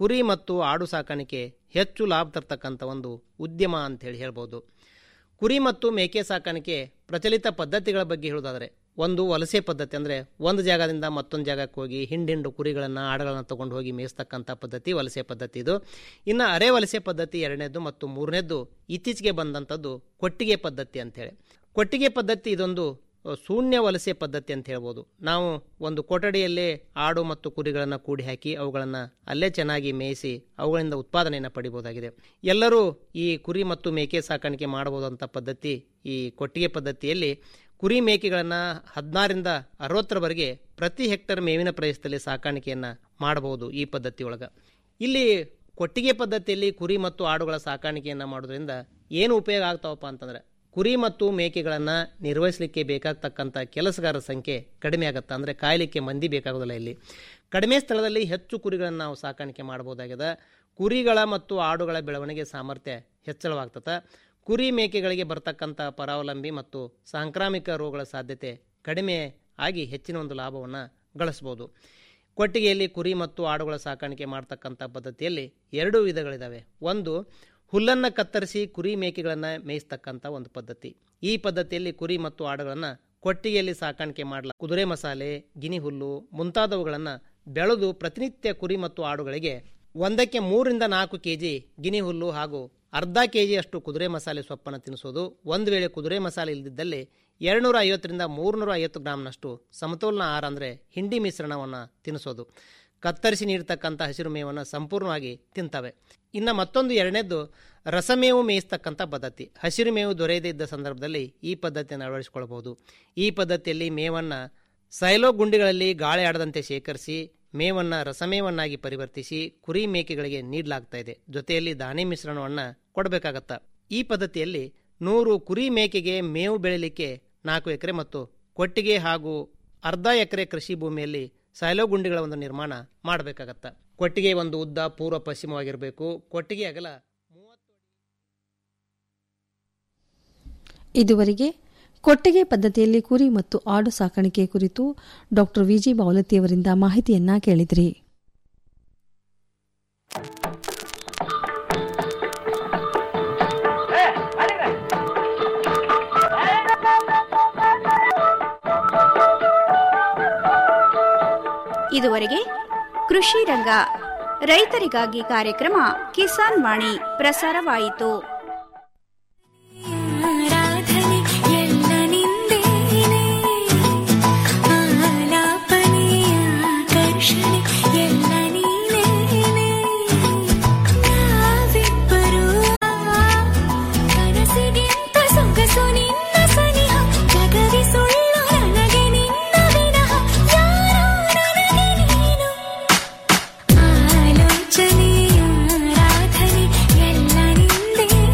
ಕುರಿ ಮತ್ತು ಆಡು ಸಾಕಾಣಿಕೆ ಹೆಚ್ಚು ಲಾಭ ತರ್ತಕ್ಕಂಥ ಒಂದು ಉದ್ಯಮ ಅಂತೇಳಿ ಹೇಳ್ಬೋದು ಕುರಿ ಮತ್ತು ಮೇಕೆ ಸಾಕಾಣಿಕೆ ಪ್ರಚಲಿತ ಪದ್ಧತಿಗಳ ಬಗ್ಗೆ ಹೇಳೋದಾದರೆ ಒಂದು ವಲಸೆ ಪದ್ಧತಿ ಅಂದರೆ ಒಂದು ಜಾಗದಿಂದ ಮತ್ತೊಂದು ಜಾಗಕ್ಕೆ ಹೋಗಿ ಹಿಂಡಿಂಡು ಕುರಿಗಳನ್ನು ಆಡುಗಳನ್ನು ತಗೊಂಡು ಹೋಗಿ ಮೇಯಿಸ್ತಕ್ಕಂಥ ಪದ್ಧತಿ ವಲಸೆ ಪದ್ಧತಿ ಇದು ಇನ್ನು ಅರೆ ವಲಸೆ ಪದ್ಧತಿ ಎರಡನೇದು ಮತ್ತು ಮೂರನೇದು ಇತ್ತೀಚೆಗೆ ಬಂದಂಥದ್ದು ಕೊಟ್ಟಿಗೆ ಪದ್ಧತಿ ಅಂತೇಳಿ ಕೊಟ್ಟಿಗೆ ಪದ್ಧತಿ ಇದೊಂದು ಅ, ಶೂನ್ಯ ವಲಸೆ ಪದ್ಧತಿ ಅಂತ ಹೇಳ್ಬೋದು ನಾವು ಒಂದು ಕೊಠಡಿಯಲ್ಲೇ ಆಡು ಮತ್ತು ಕುರಿಗಳನ್ನು ಕೂಡಿ ಹಾಕಿ ಅವುಗಳನ್ನು ಅಲ್ಲೇ ಚೆನ್ನಾಗಿ ಮೇಯಿಸಿ ಅವುಗಳಿಂದ ಉತ್ಪಾದನೆಯನ್ನು ಪಡಿಬೋದಾಗಿದೆ ಎಲ್ಲರೂ ಈ ಕುರಿ ಮತ್ತು ಮೇಕೆ ಸಾಕಾಣಿಕೆ ಮಾಡಬಹುದಂಥ ಪದ್ಧತಿ ಈ ಕೊಟ್ಟಿಗೆ ಪದ್ಧತಿಯಲ್ಲಿ ಕುರಿ ಮೇಕೆಗಳನ್ನು ಹದಿನಾರರಿಂದ ಅರವತ್ತರವರೆಗೆ ಪ್ರತಿ ಹೆಕ್ಟರ್ ಮೇವಿನ ಪ್ರದೇಶದಲ್ಲಿ ಸಾಕಾಣಿಕೆಯನ್ನು ಮಾಡಬಹುದು ಈ ಪದ್ಧತಿಯೊಳಗೆ ಇಲ್ಲಿ ಕೊಟ್ಟಿಗೆ ಪದ್ಧತಿಯಲ್ಲಿ ಕುರಿ ಮತ್ತು ಆಡುಗಳ ಸಾಕಾಣಿಕೆಯನ್ನು ಮಾಡೋದ್ರಿಂದ ಏನು ಉಪಯೋಗ ಆಗ್ತಾವಪ್ಪ ಅಂತಂದ್ರೆ ಕುರಿ ಮತ್ತು ಮೇಕೆಗಳನ್ನು ನಿರ್ವಹಿಸಲಿಕ್ಕೆ ಬೇಕಾಗ್ತಕ್ಕಂಥ ಕೆಲಸಗಾರರ ಸಂಖ್ಯೆ ಕಡಿಮೆ ಆಗುತ್ತೆ ಅಂದರೆ ಕಾಯಲಿಕ್ಕೆ ಮಂದಿ ಬೇಕಾಗೋದಿಲ್ಲ ಇಲ್ಲಿ ಕಡಿಮೆ ಸ್ಥಳದಲ್ಲಿ ಹೆಚ್ಚು ಕುರಿಗಳನ್ನು ನಾವು ಸಾಕಾಣಿಕೆ ಮಾಡಬಹುದಾಗಿದೆ ಕುರಿಗಳ ಮತ್ತು ಆಡುಗಳ ಬೆಳವಣಿಗೆ ಸಾಮರ್ಥ್ಯ ಹೆಚ್ಚಳವಾಗ್ತದೆ ಕುರಿ ಮೇಕೆಗಳಿಗೆ ಬರ್ತಕ್ಕಂಥ ಪರಾವಲಂಬಿ ಮತ್ತು ಸಾಂಕ್ರಾಮಿಕ ರೋಗಗಳ ಸಾಧ್ಯತೆ ಕಡಿಮೆ ಆಗಿ ಹೆಚ್ಚಿನ ಒಂದು ಲಾಭವನ್ನು ಗಳಿಸ್ಬೋದು ಕೊಟ್ಟಿಗೆಯಲ್ಲಿ ಕುರಿ ಮತ್ತು ಆಡುಗಳ ಸಾಕಾಣಿಕೆ ಮಾಡ್ತಕ್ಕಂಥ ಪದ್ಧತಿಯಲ್ಲಿ ಎರಡು ವಿಧಗಳಿದ್ದಾವೆ ಒಂದು ಹುಲ್ಲನ್ನು ಕತ್ತರಿಸಿ ಕುರಿ ಮೇಕೆಗಳನ್ನು ಮೇಯಿಸ್ತಕ್ಕಂಥ ಒಂದು ಪದ್ಧತಿ ಈ ಪದ್ಧತಿಯಲ್ಲಿ ಕುರಿ ಮತ್ತು ಆಡುಗಳನ್ನು ಕೊಟ್ಟಿಗೆಯಲ್ಲಿ ಸಾಕಾಣಿಕೆ ಮಾಡಲ ಕುದುರೆ ಮಸಾಲೆ ಗಿನಿ ಹುಲ್ಲು ಮುಂತಾದವುಗಳನ್ನು ಬೆಳೆದು ಪ್ರತಿನಿತ್ಯ ಕುರಿ ಮತ್ತು ಆಡುಗಳಿಗೆ ಒಂದಕ್ಕೆ ಮೂರರಿಂದ ನಾಲ್ಕು ಕೆಜಿ ಗಿನಿ ಹುಲ್ಲು ಹಾಗೂ ಅರ್ಧ ಕೆಜಿ ಅಷ್ಟು ಕುದುರೆ ಮಸಾಲೆ ಸೊಪ್ಪನ್ನು ತಿನ್ನಿಸೋದು ಒಂದು ವೇಳೆ ಕುದುರೆ ಮಸಾಲೆ ಇಲ್ಲದಿದ್ದಲ್ಲಿ ಎರಡುನೂರ ಐವತ್ತರಿಂದ ಮೂರುನೂರ ಐವತ್ತು ಗ್ರಾಮ್ನಷ್ಟು ಸಮತೋಲನ ಆಹಾರ ಅಂದರೆ ಹಿಂಡಿ ಮಿಶ್ರಣವನ್ನು ತಿನ್ನಿಸೋದು ಕತ್ತರಿಸಿ ನೀಡ್ತಕ್ಕಂಥ ಹಸಿರು ಮೇವನ್ನು ಸಂಪೂರ್ಣವಾಗಿ ತಿಂತವೆ ಇನ್ನು ಮತ್ತೊಂದು ಎರಡನೇದ್ದು ರಸಮೇವು ಮೇಯಿಸ್ತಕ್ಕಂಥ ಪದ್ಧತಿ ಹಸಿರು ಮೇವು ದೊರೆಯದೇ ಇದ್ದ ಸಂದರ್ಭದಲ್ಲಿ ಈ ಪದ್ಧತಿಯನ್ನು ಅಳವಡಿಸಿಕೊಳ್ಳಬಹುದು ಈ ಪದ್ಧತಿಯಲ್ಲಿ ಮೇವನ್ನು ಸೈಲೋ ಗುಂಡಿಗಳಲ್ಲಿ ಗಾಳಿ ಆಡದಂತೆ ಶೇಖರಿಸಿ ಮೇವನ್ನು ರಸಮೇವನ್ನಾಗಿ ಪರಿವರ್ತಿಸಿ ಕುರಿ ಮೇಕೆಗಳಿಗೆ ನೀಡಲಾಗ್ತಾ ಇದೆ ಜೊತೆಯಲ್ಲಿ ದಾನಿ ಮಿಶ್ರಣವನ್ನು ಕೊಡಬೇಕಾಗತ್ತ ಈ ಪದ್ಧತಿಯಲ್ಲಿ ನೂರು ಕುರಿ ಮೇಕೆಗೆ ಮೇವು ಬೆಳಿಲಿಕ್ಕೆ ನಾಲ್ಕು ಎಕರೆ ಮತ್ತು ಕೊಟ್ಟಿಗೆ ಹಾಗೂ ಅರ್ಧ ಎಕರೆ ಕೃಷಿ ಭೂಮಿಯಲ್ಲಿ ಸೈಲೋ ಗುಂಡಿಗಳ ಒಂದು ನಿರ್ಮಾಣ ಮಾಡಬೇಕಾಗತ್ತ ಕೊಟ್ಟಿಗೆ ಒಂದು ಉದ್ದ ಪೂರ್ವ ಪಶ್ಚಿಮವಾಗಿರಬೇಕು ಕೊಟ್ಟಿಗೆ ಅಗಲ ಇದುವರೆಗೆ ಕೊಟ್ಟಿಗೆ ಪದ್ಧತಿಯಲ್ಲಿ ಕುರಿ ಮತ್ತು ಆಡು ಸಾಕಾಣಿಕೆ ಕುರಿತು ಡಾಕ್ಟರ್ ವಿಜಿ ಬಾವಲತಿಯವರಿಂದ ಮಾಹಿತಿಯನ್ನ ಕೇಳಿದ್ರಿ ಇದುವರೆಗೆ ಕೃಷಿ ರಂಗ ರೈತರಿಗಾಗಿ ಕಾರ್ಯಕ್ರಮ ಕಿಸಾನ್ ವಾಣಿ ಪ್ರಸಾರವಾಯಿತು ಆರಾಧನೆ ಎಲ್ಲ ನಿಂದೇನೆ ಆಲಾಪನೆ ಆಕರ್ಷಣೆ ಎಲ್ಲ ನೀನೇನೆ ನಾವಿಬ್ಬರು ಕನಸಿಗಿಂತ ಸೊಗಸು ನಿನ್ನ ಸನಿಹ ಜಗವಿ ಸುಳ್ಳು ನನಗೆ ನಿನ್ನ ವಿನಃ ಯಾರೋ ನನಗೆ ನೀನು ಆಲೋಚನೆ ಆರಾಧನೆ ಎಲ್ಲ ನಿಂದೇನೆ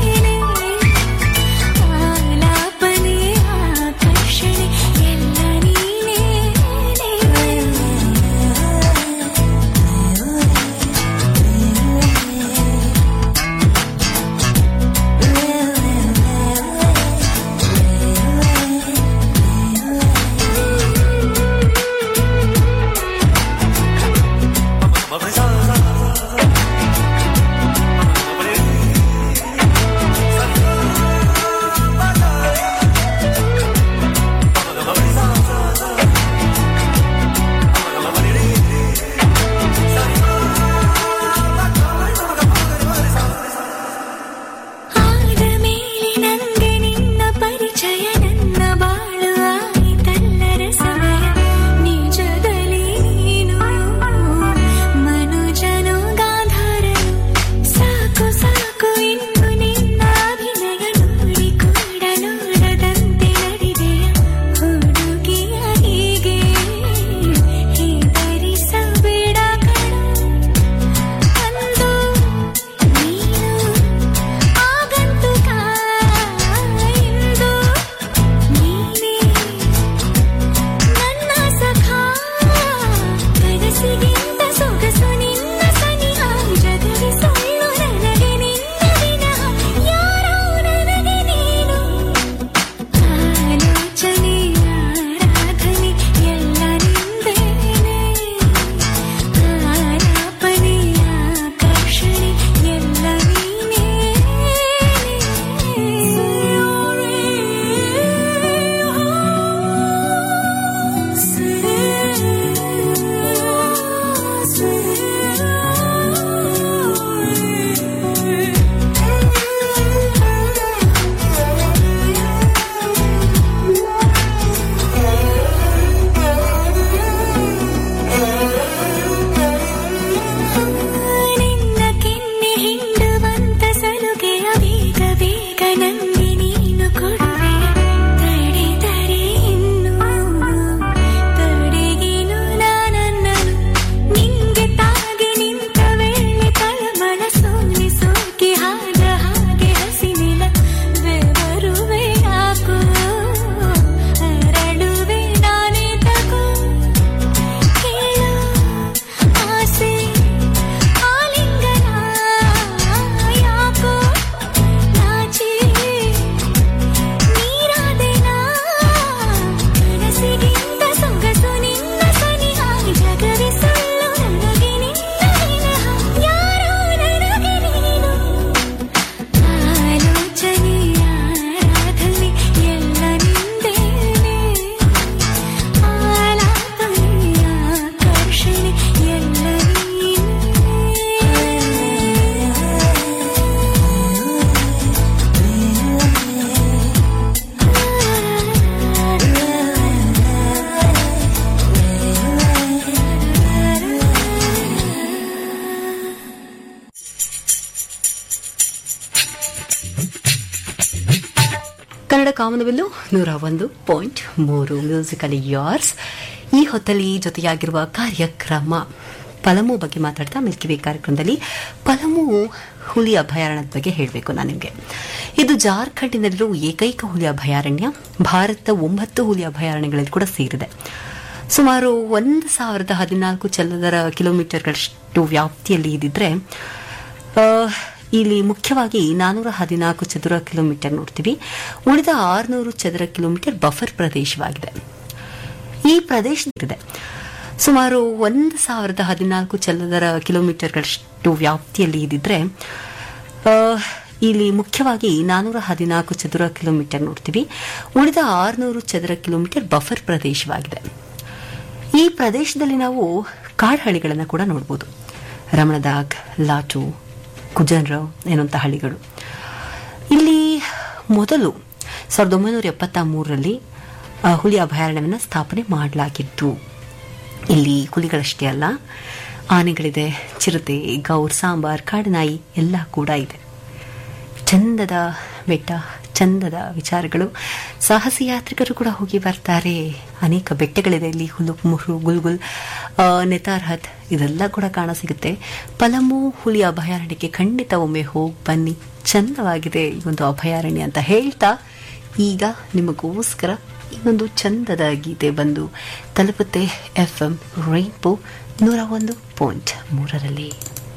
ಕನ್ನಡ ಕಾಮನಬಿಲ್ಲು ನೂರ ಒಂದು ಪಾಯಿಂಟ್ ಮೂರು ಮ್ಯೂಸಿಕಲಿ ಯಾರ್ಸ್ ಈ ಹೊತ್ತಲ್ಲಿ ಜೊತೆಯಾಗಿರುವ ಕಾರ್ಯಕ್ರಮ ಪಲಮು ಬಗ್ಗೆ ಮಾತಾಡ್ತಾ ಮಿಲ್ಕಿವೆ ಕಾರ್ಯಕ್ರಮದಲ್ಲಿ ಪಲಮು ಹುಲಿ ಅಭಯಾರಣ್ಯದ ಬಗ್ಗೆ ಹೇಳಬೇಕು ನಾನು ನಿಮಗೆ ಇದು ಜಾರ್ಖಂಡಿನಲ್ಲಿರುವ ಏಕೈಕ ಹುಲಿ ಅಭಯಾರಣ್ಯ ಭಾರತ ಒಂಬತ್ತು ಹುಲಿ ಅಭಯಾರಣ್ಯಗಳಲ್ಲಿ ಕೂಡ ಸೇರಿದೆ ಸುಮಾರು ಒಂದು ಸಾವಿರದ ಹದಿನಾಲ್ಕು ಚದರ ಕಿಲೋಮೀಟರ್ಗಳಷ್ಟು ವ್ಯಾಪ್ತಿಯಲ್ಲಿ ಇದ್ದಿದ್ರೆ ಆ, ಇಲ್ಲಿ ಮುಖ್ಯವಾಗಿ ನಾನೂರ ಹದಿನಾಲ್ಕು ಚದುರ ಕಿಲೋಮೀಟರ್ ನೋಡ್ತೀವಿ ಉಳಿದ ಆರುನೂರು ಚದರ ಕಿಲೋಮೀಟರ್ ಬಫರ್ ಪ್ರದೇಶವಾಗಿದೆ ಈ ಪ್ರದೇಶದಲ್ಲಿದೆ ಸುಮಾರು ಒಂದು ಸಾವಿರದ ಹದಿನಾಲ್ಕು ಚದರ ಕಿಲೋಮೀಟರ್ಗಳಷ್ಟು ವ್ಯಾಪ್ತಿಯಲ್ಲಿ ಇದ್ದಿದ್ರೆ ಆ, ಇಲ್ಲಿ ಮುಖ್ಯವಾಗಿ ನಾನೂರ ಹದಿನಾಲ್ಕು ಚದುರ ಕಿಲೋಮೀಟರ್ ನೋಡ್ತೀವಿ ಉಳಿದ ಆರುನೂರು ಚದರ ಕಿಲೋಮೀಟರ್ ಬಫರ್ ಪ್ರದೇಶವಾಗಿದೆ ಈ ಪ್ರದೇಶದಲ್ಲಿ ನಾವು ಕಾಡ್ಹಳ್ಳಿಗಳನ್ನು ಕೂಡ ನೋಡಬಹುದು ರಮಣದಾಗ್ ಲಾಟು ಕುಜನ್ರಾವ್ ಎನ್ನುವಂಥ ಹಳ್ಳಿಗಳು ಇಲ್ಲಿ ಮೊದಲು ಸಾವಿರದ ಒಂಬೈನೂರ ಎಪ್ಪತ್ತ ಮೂರರಲ್ಲಿ ಆ, ಹುಲಿ ಅಭಯಾರಣ್ಯವನ್ನು ಸ್ಥಾಪನೆ ಮಾಡಲಾಗಿತ್ತು ಇಲ್ಲಿ ಹುಲಿಗಳಷ್ಟೇ ಅಲ್ಲ ಆನೆಗಳಿದೆ ಚಿರತೆ ಗೌರ್ ಸಾಂಬಾರ್ ಕಾಡನಾಯಿ ಎಲ್ಲ ಕೂಡ ಇದೆ ಚಂದದ ಬೆಟ್ಟ ಚಂದದ ವಿಚಾರಗಳು ಸಾಹಸಿ ಯಾತ್ರಿಕರು ಕೂಡ ಹೋಗಿ ಬರ್ತಾರೆ ಅನೇಕ ಬೆಟ್ಟಗಳಿದೆ ಇಲ್ಲಿ ಹುಲು ಮುಹು ಗುಲ್ಗುಲ್ ಆ, ನೆತಾರ್ಹತ್ ಇದೆಲ್ಲ ಕೂಡ ಕಾಣ ಸಿಗುತ್ತೆ ಪಲಮು ಹುಲಿ ಅಭಯಾರಣ್ಯಕ್ಕೆ ಖಂಡಿತ ಒಮ್ಮೆ ಹೋಗಿ ಬನ್ನಿ ಚಂದವಾಗಿದೆ ಈ ಒಂದು ಅಭಯಾರಣ್ಯ ಅಂತ ಹೇಳ್ತಾ ಈಗ ನಿಮಗೋಸ್ಕರ ಇನ್ನೊಂದು ಚಂದದ ಗೀತೆ ಬಂದು ತಲುಪುತ್ತೆ ಎಫ್ ಎಂ ರೈನ್ಬೋ ನೂರ ಒಂದು ಪಾಯಿಂಟ್ ಮೂರರಲ್ಲಿ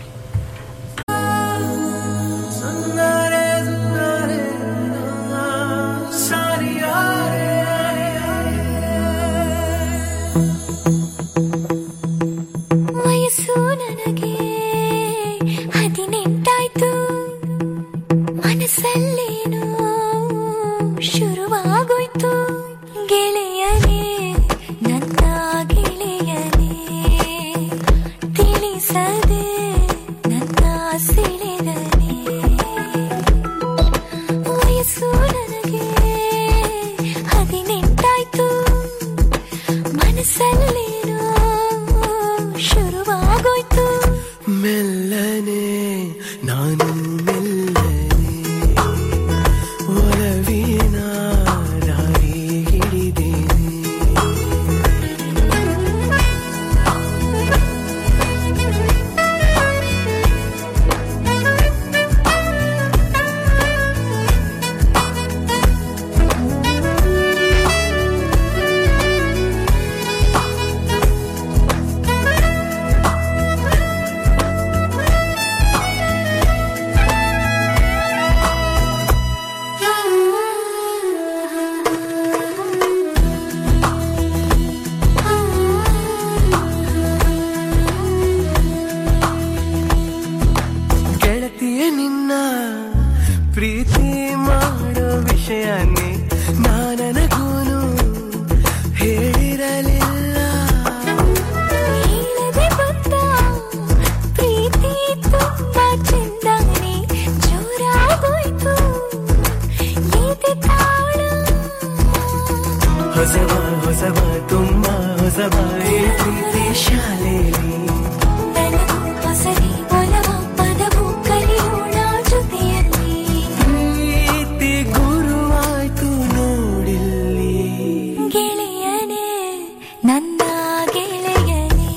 ವಯಸ್ಸು ನನಗೆ ಹದಿನೆಂಟಾಯ್ತು ಮನಸ್ಸಲ್ಲೇನೋ ಶುರುವಾಗೋಯ್ತು ಗೆಳೆಯನೇ ನನ್ನ ಗೆಳೆಯನೇ ತಿಳಿಸದೆ ನನ್ನ ಸೆಳೆದನೆ ವಯಸ್ಸು ನನಗೆ ಹದಿನೆಂಟಾಯ್ತು ಮನಸ್ಸಲ್ಲೇನೋ ಶುರುವಾಗೋಯ್ತು ಮೆಲ್ಲನೆ ನಾನು ಮೆಲ್ಲನೆ ಒಲವಿನ ದಾರಿ ಹಿಡಿದೇನೆ ಗೆಳತಿಯ ನಿನ್ನ ಪ್ರೀತಿ ಮಾಡೋ ವಿಷಯನೇ ನಾನನಗೂನು ಹೇಳಿರಲಿಲ್ಲ ಹೇಳದೆ ಬಂದ ಪ್ರೀತಿ ತುಂಬಾ ಚಂದಾನೆ ಜೋರಾಗೋಯ್ತು ಎದೆ ತಾಳ ಹೊಸವ ಹೊಸವ ತುಂಬಾ ಹೊಸವ ಈ ಪ್ರೀತಿ ಶಾಲೆಯಲ್ಲಿ ನನಗೂ ಹೊಸರಿ ಒಲವ ಪದವು ಕಲಿಯೋಣ ಜೊತೆಯಲ್ಲಿ ಪ್ರೀತಿ ಗುರುವಾಯ್ತು ನೋಡಿಲ್ಲಿ ಗೆಳೆಯನೇ ನನ್ನ ಗೆಳೆಯನೇ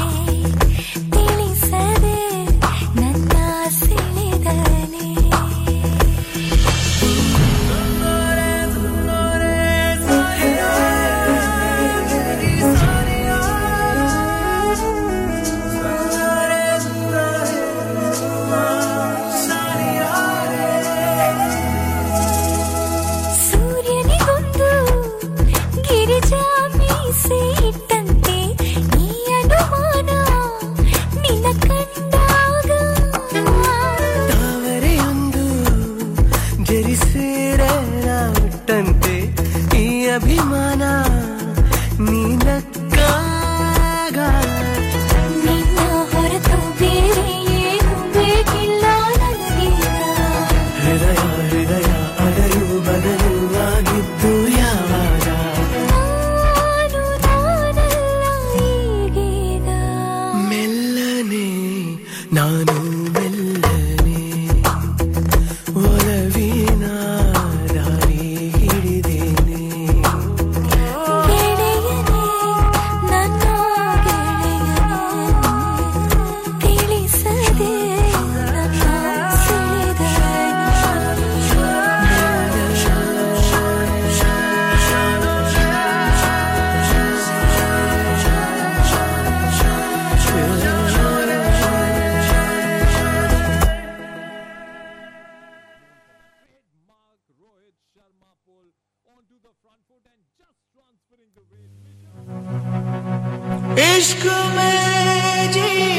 ತಿಳಿಸದೆ ನನ್ನ ಸೆಳೆದನೆ ಸೂರ್ಯನಿಗೊಂದು ಗಿರಿಜಾ ಮೀಸೆ ಇಟ್ಟಂತೆ ಈ ಅನುಮಾನ ನಿನ್ನ ಕಂಡಾಗ ತಾವರೆಯೊಂದು ಜರಿಸೇರನ ಹುಟ್ಟಂತೆ ಈ ಅಭಿಮಾನ ನೀನಕ್ಕಾಗ ನಿನ್ನ ಹೊರತು ಬೇರೆ ಏನು ಬೇಕಿಲ್ಲ ನನಗೀಗ ಹೃದಯ ಹೃದಯ ಅಡಲು ಬದಲು ಆಗಿದ್ದು ಯಾವಾಗ ನಾನು ನಾನಲ್ಲ ಈಗೀಗ ಮೆಲ್ಲನೆ ನಾನು ಮೆಲ್ಲನೆ ಒಲವಿನ ದಾರಿ ಹಿಡಿ इश्क में जी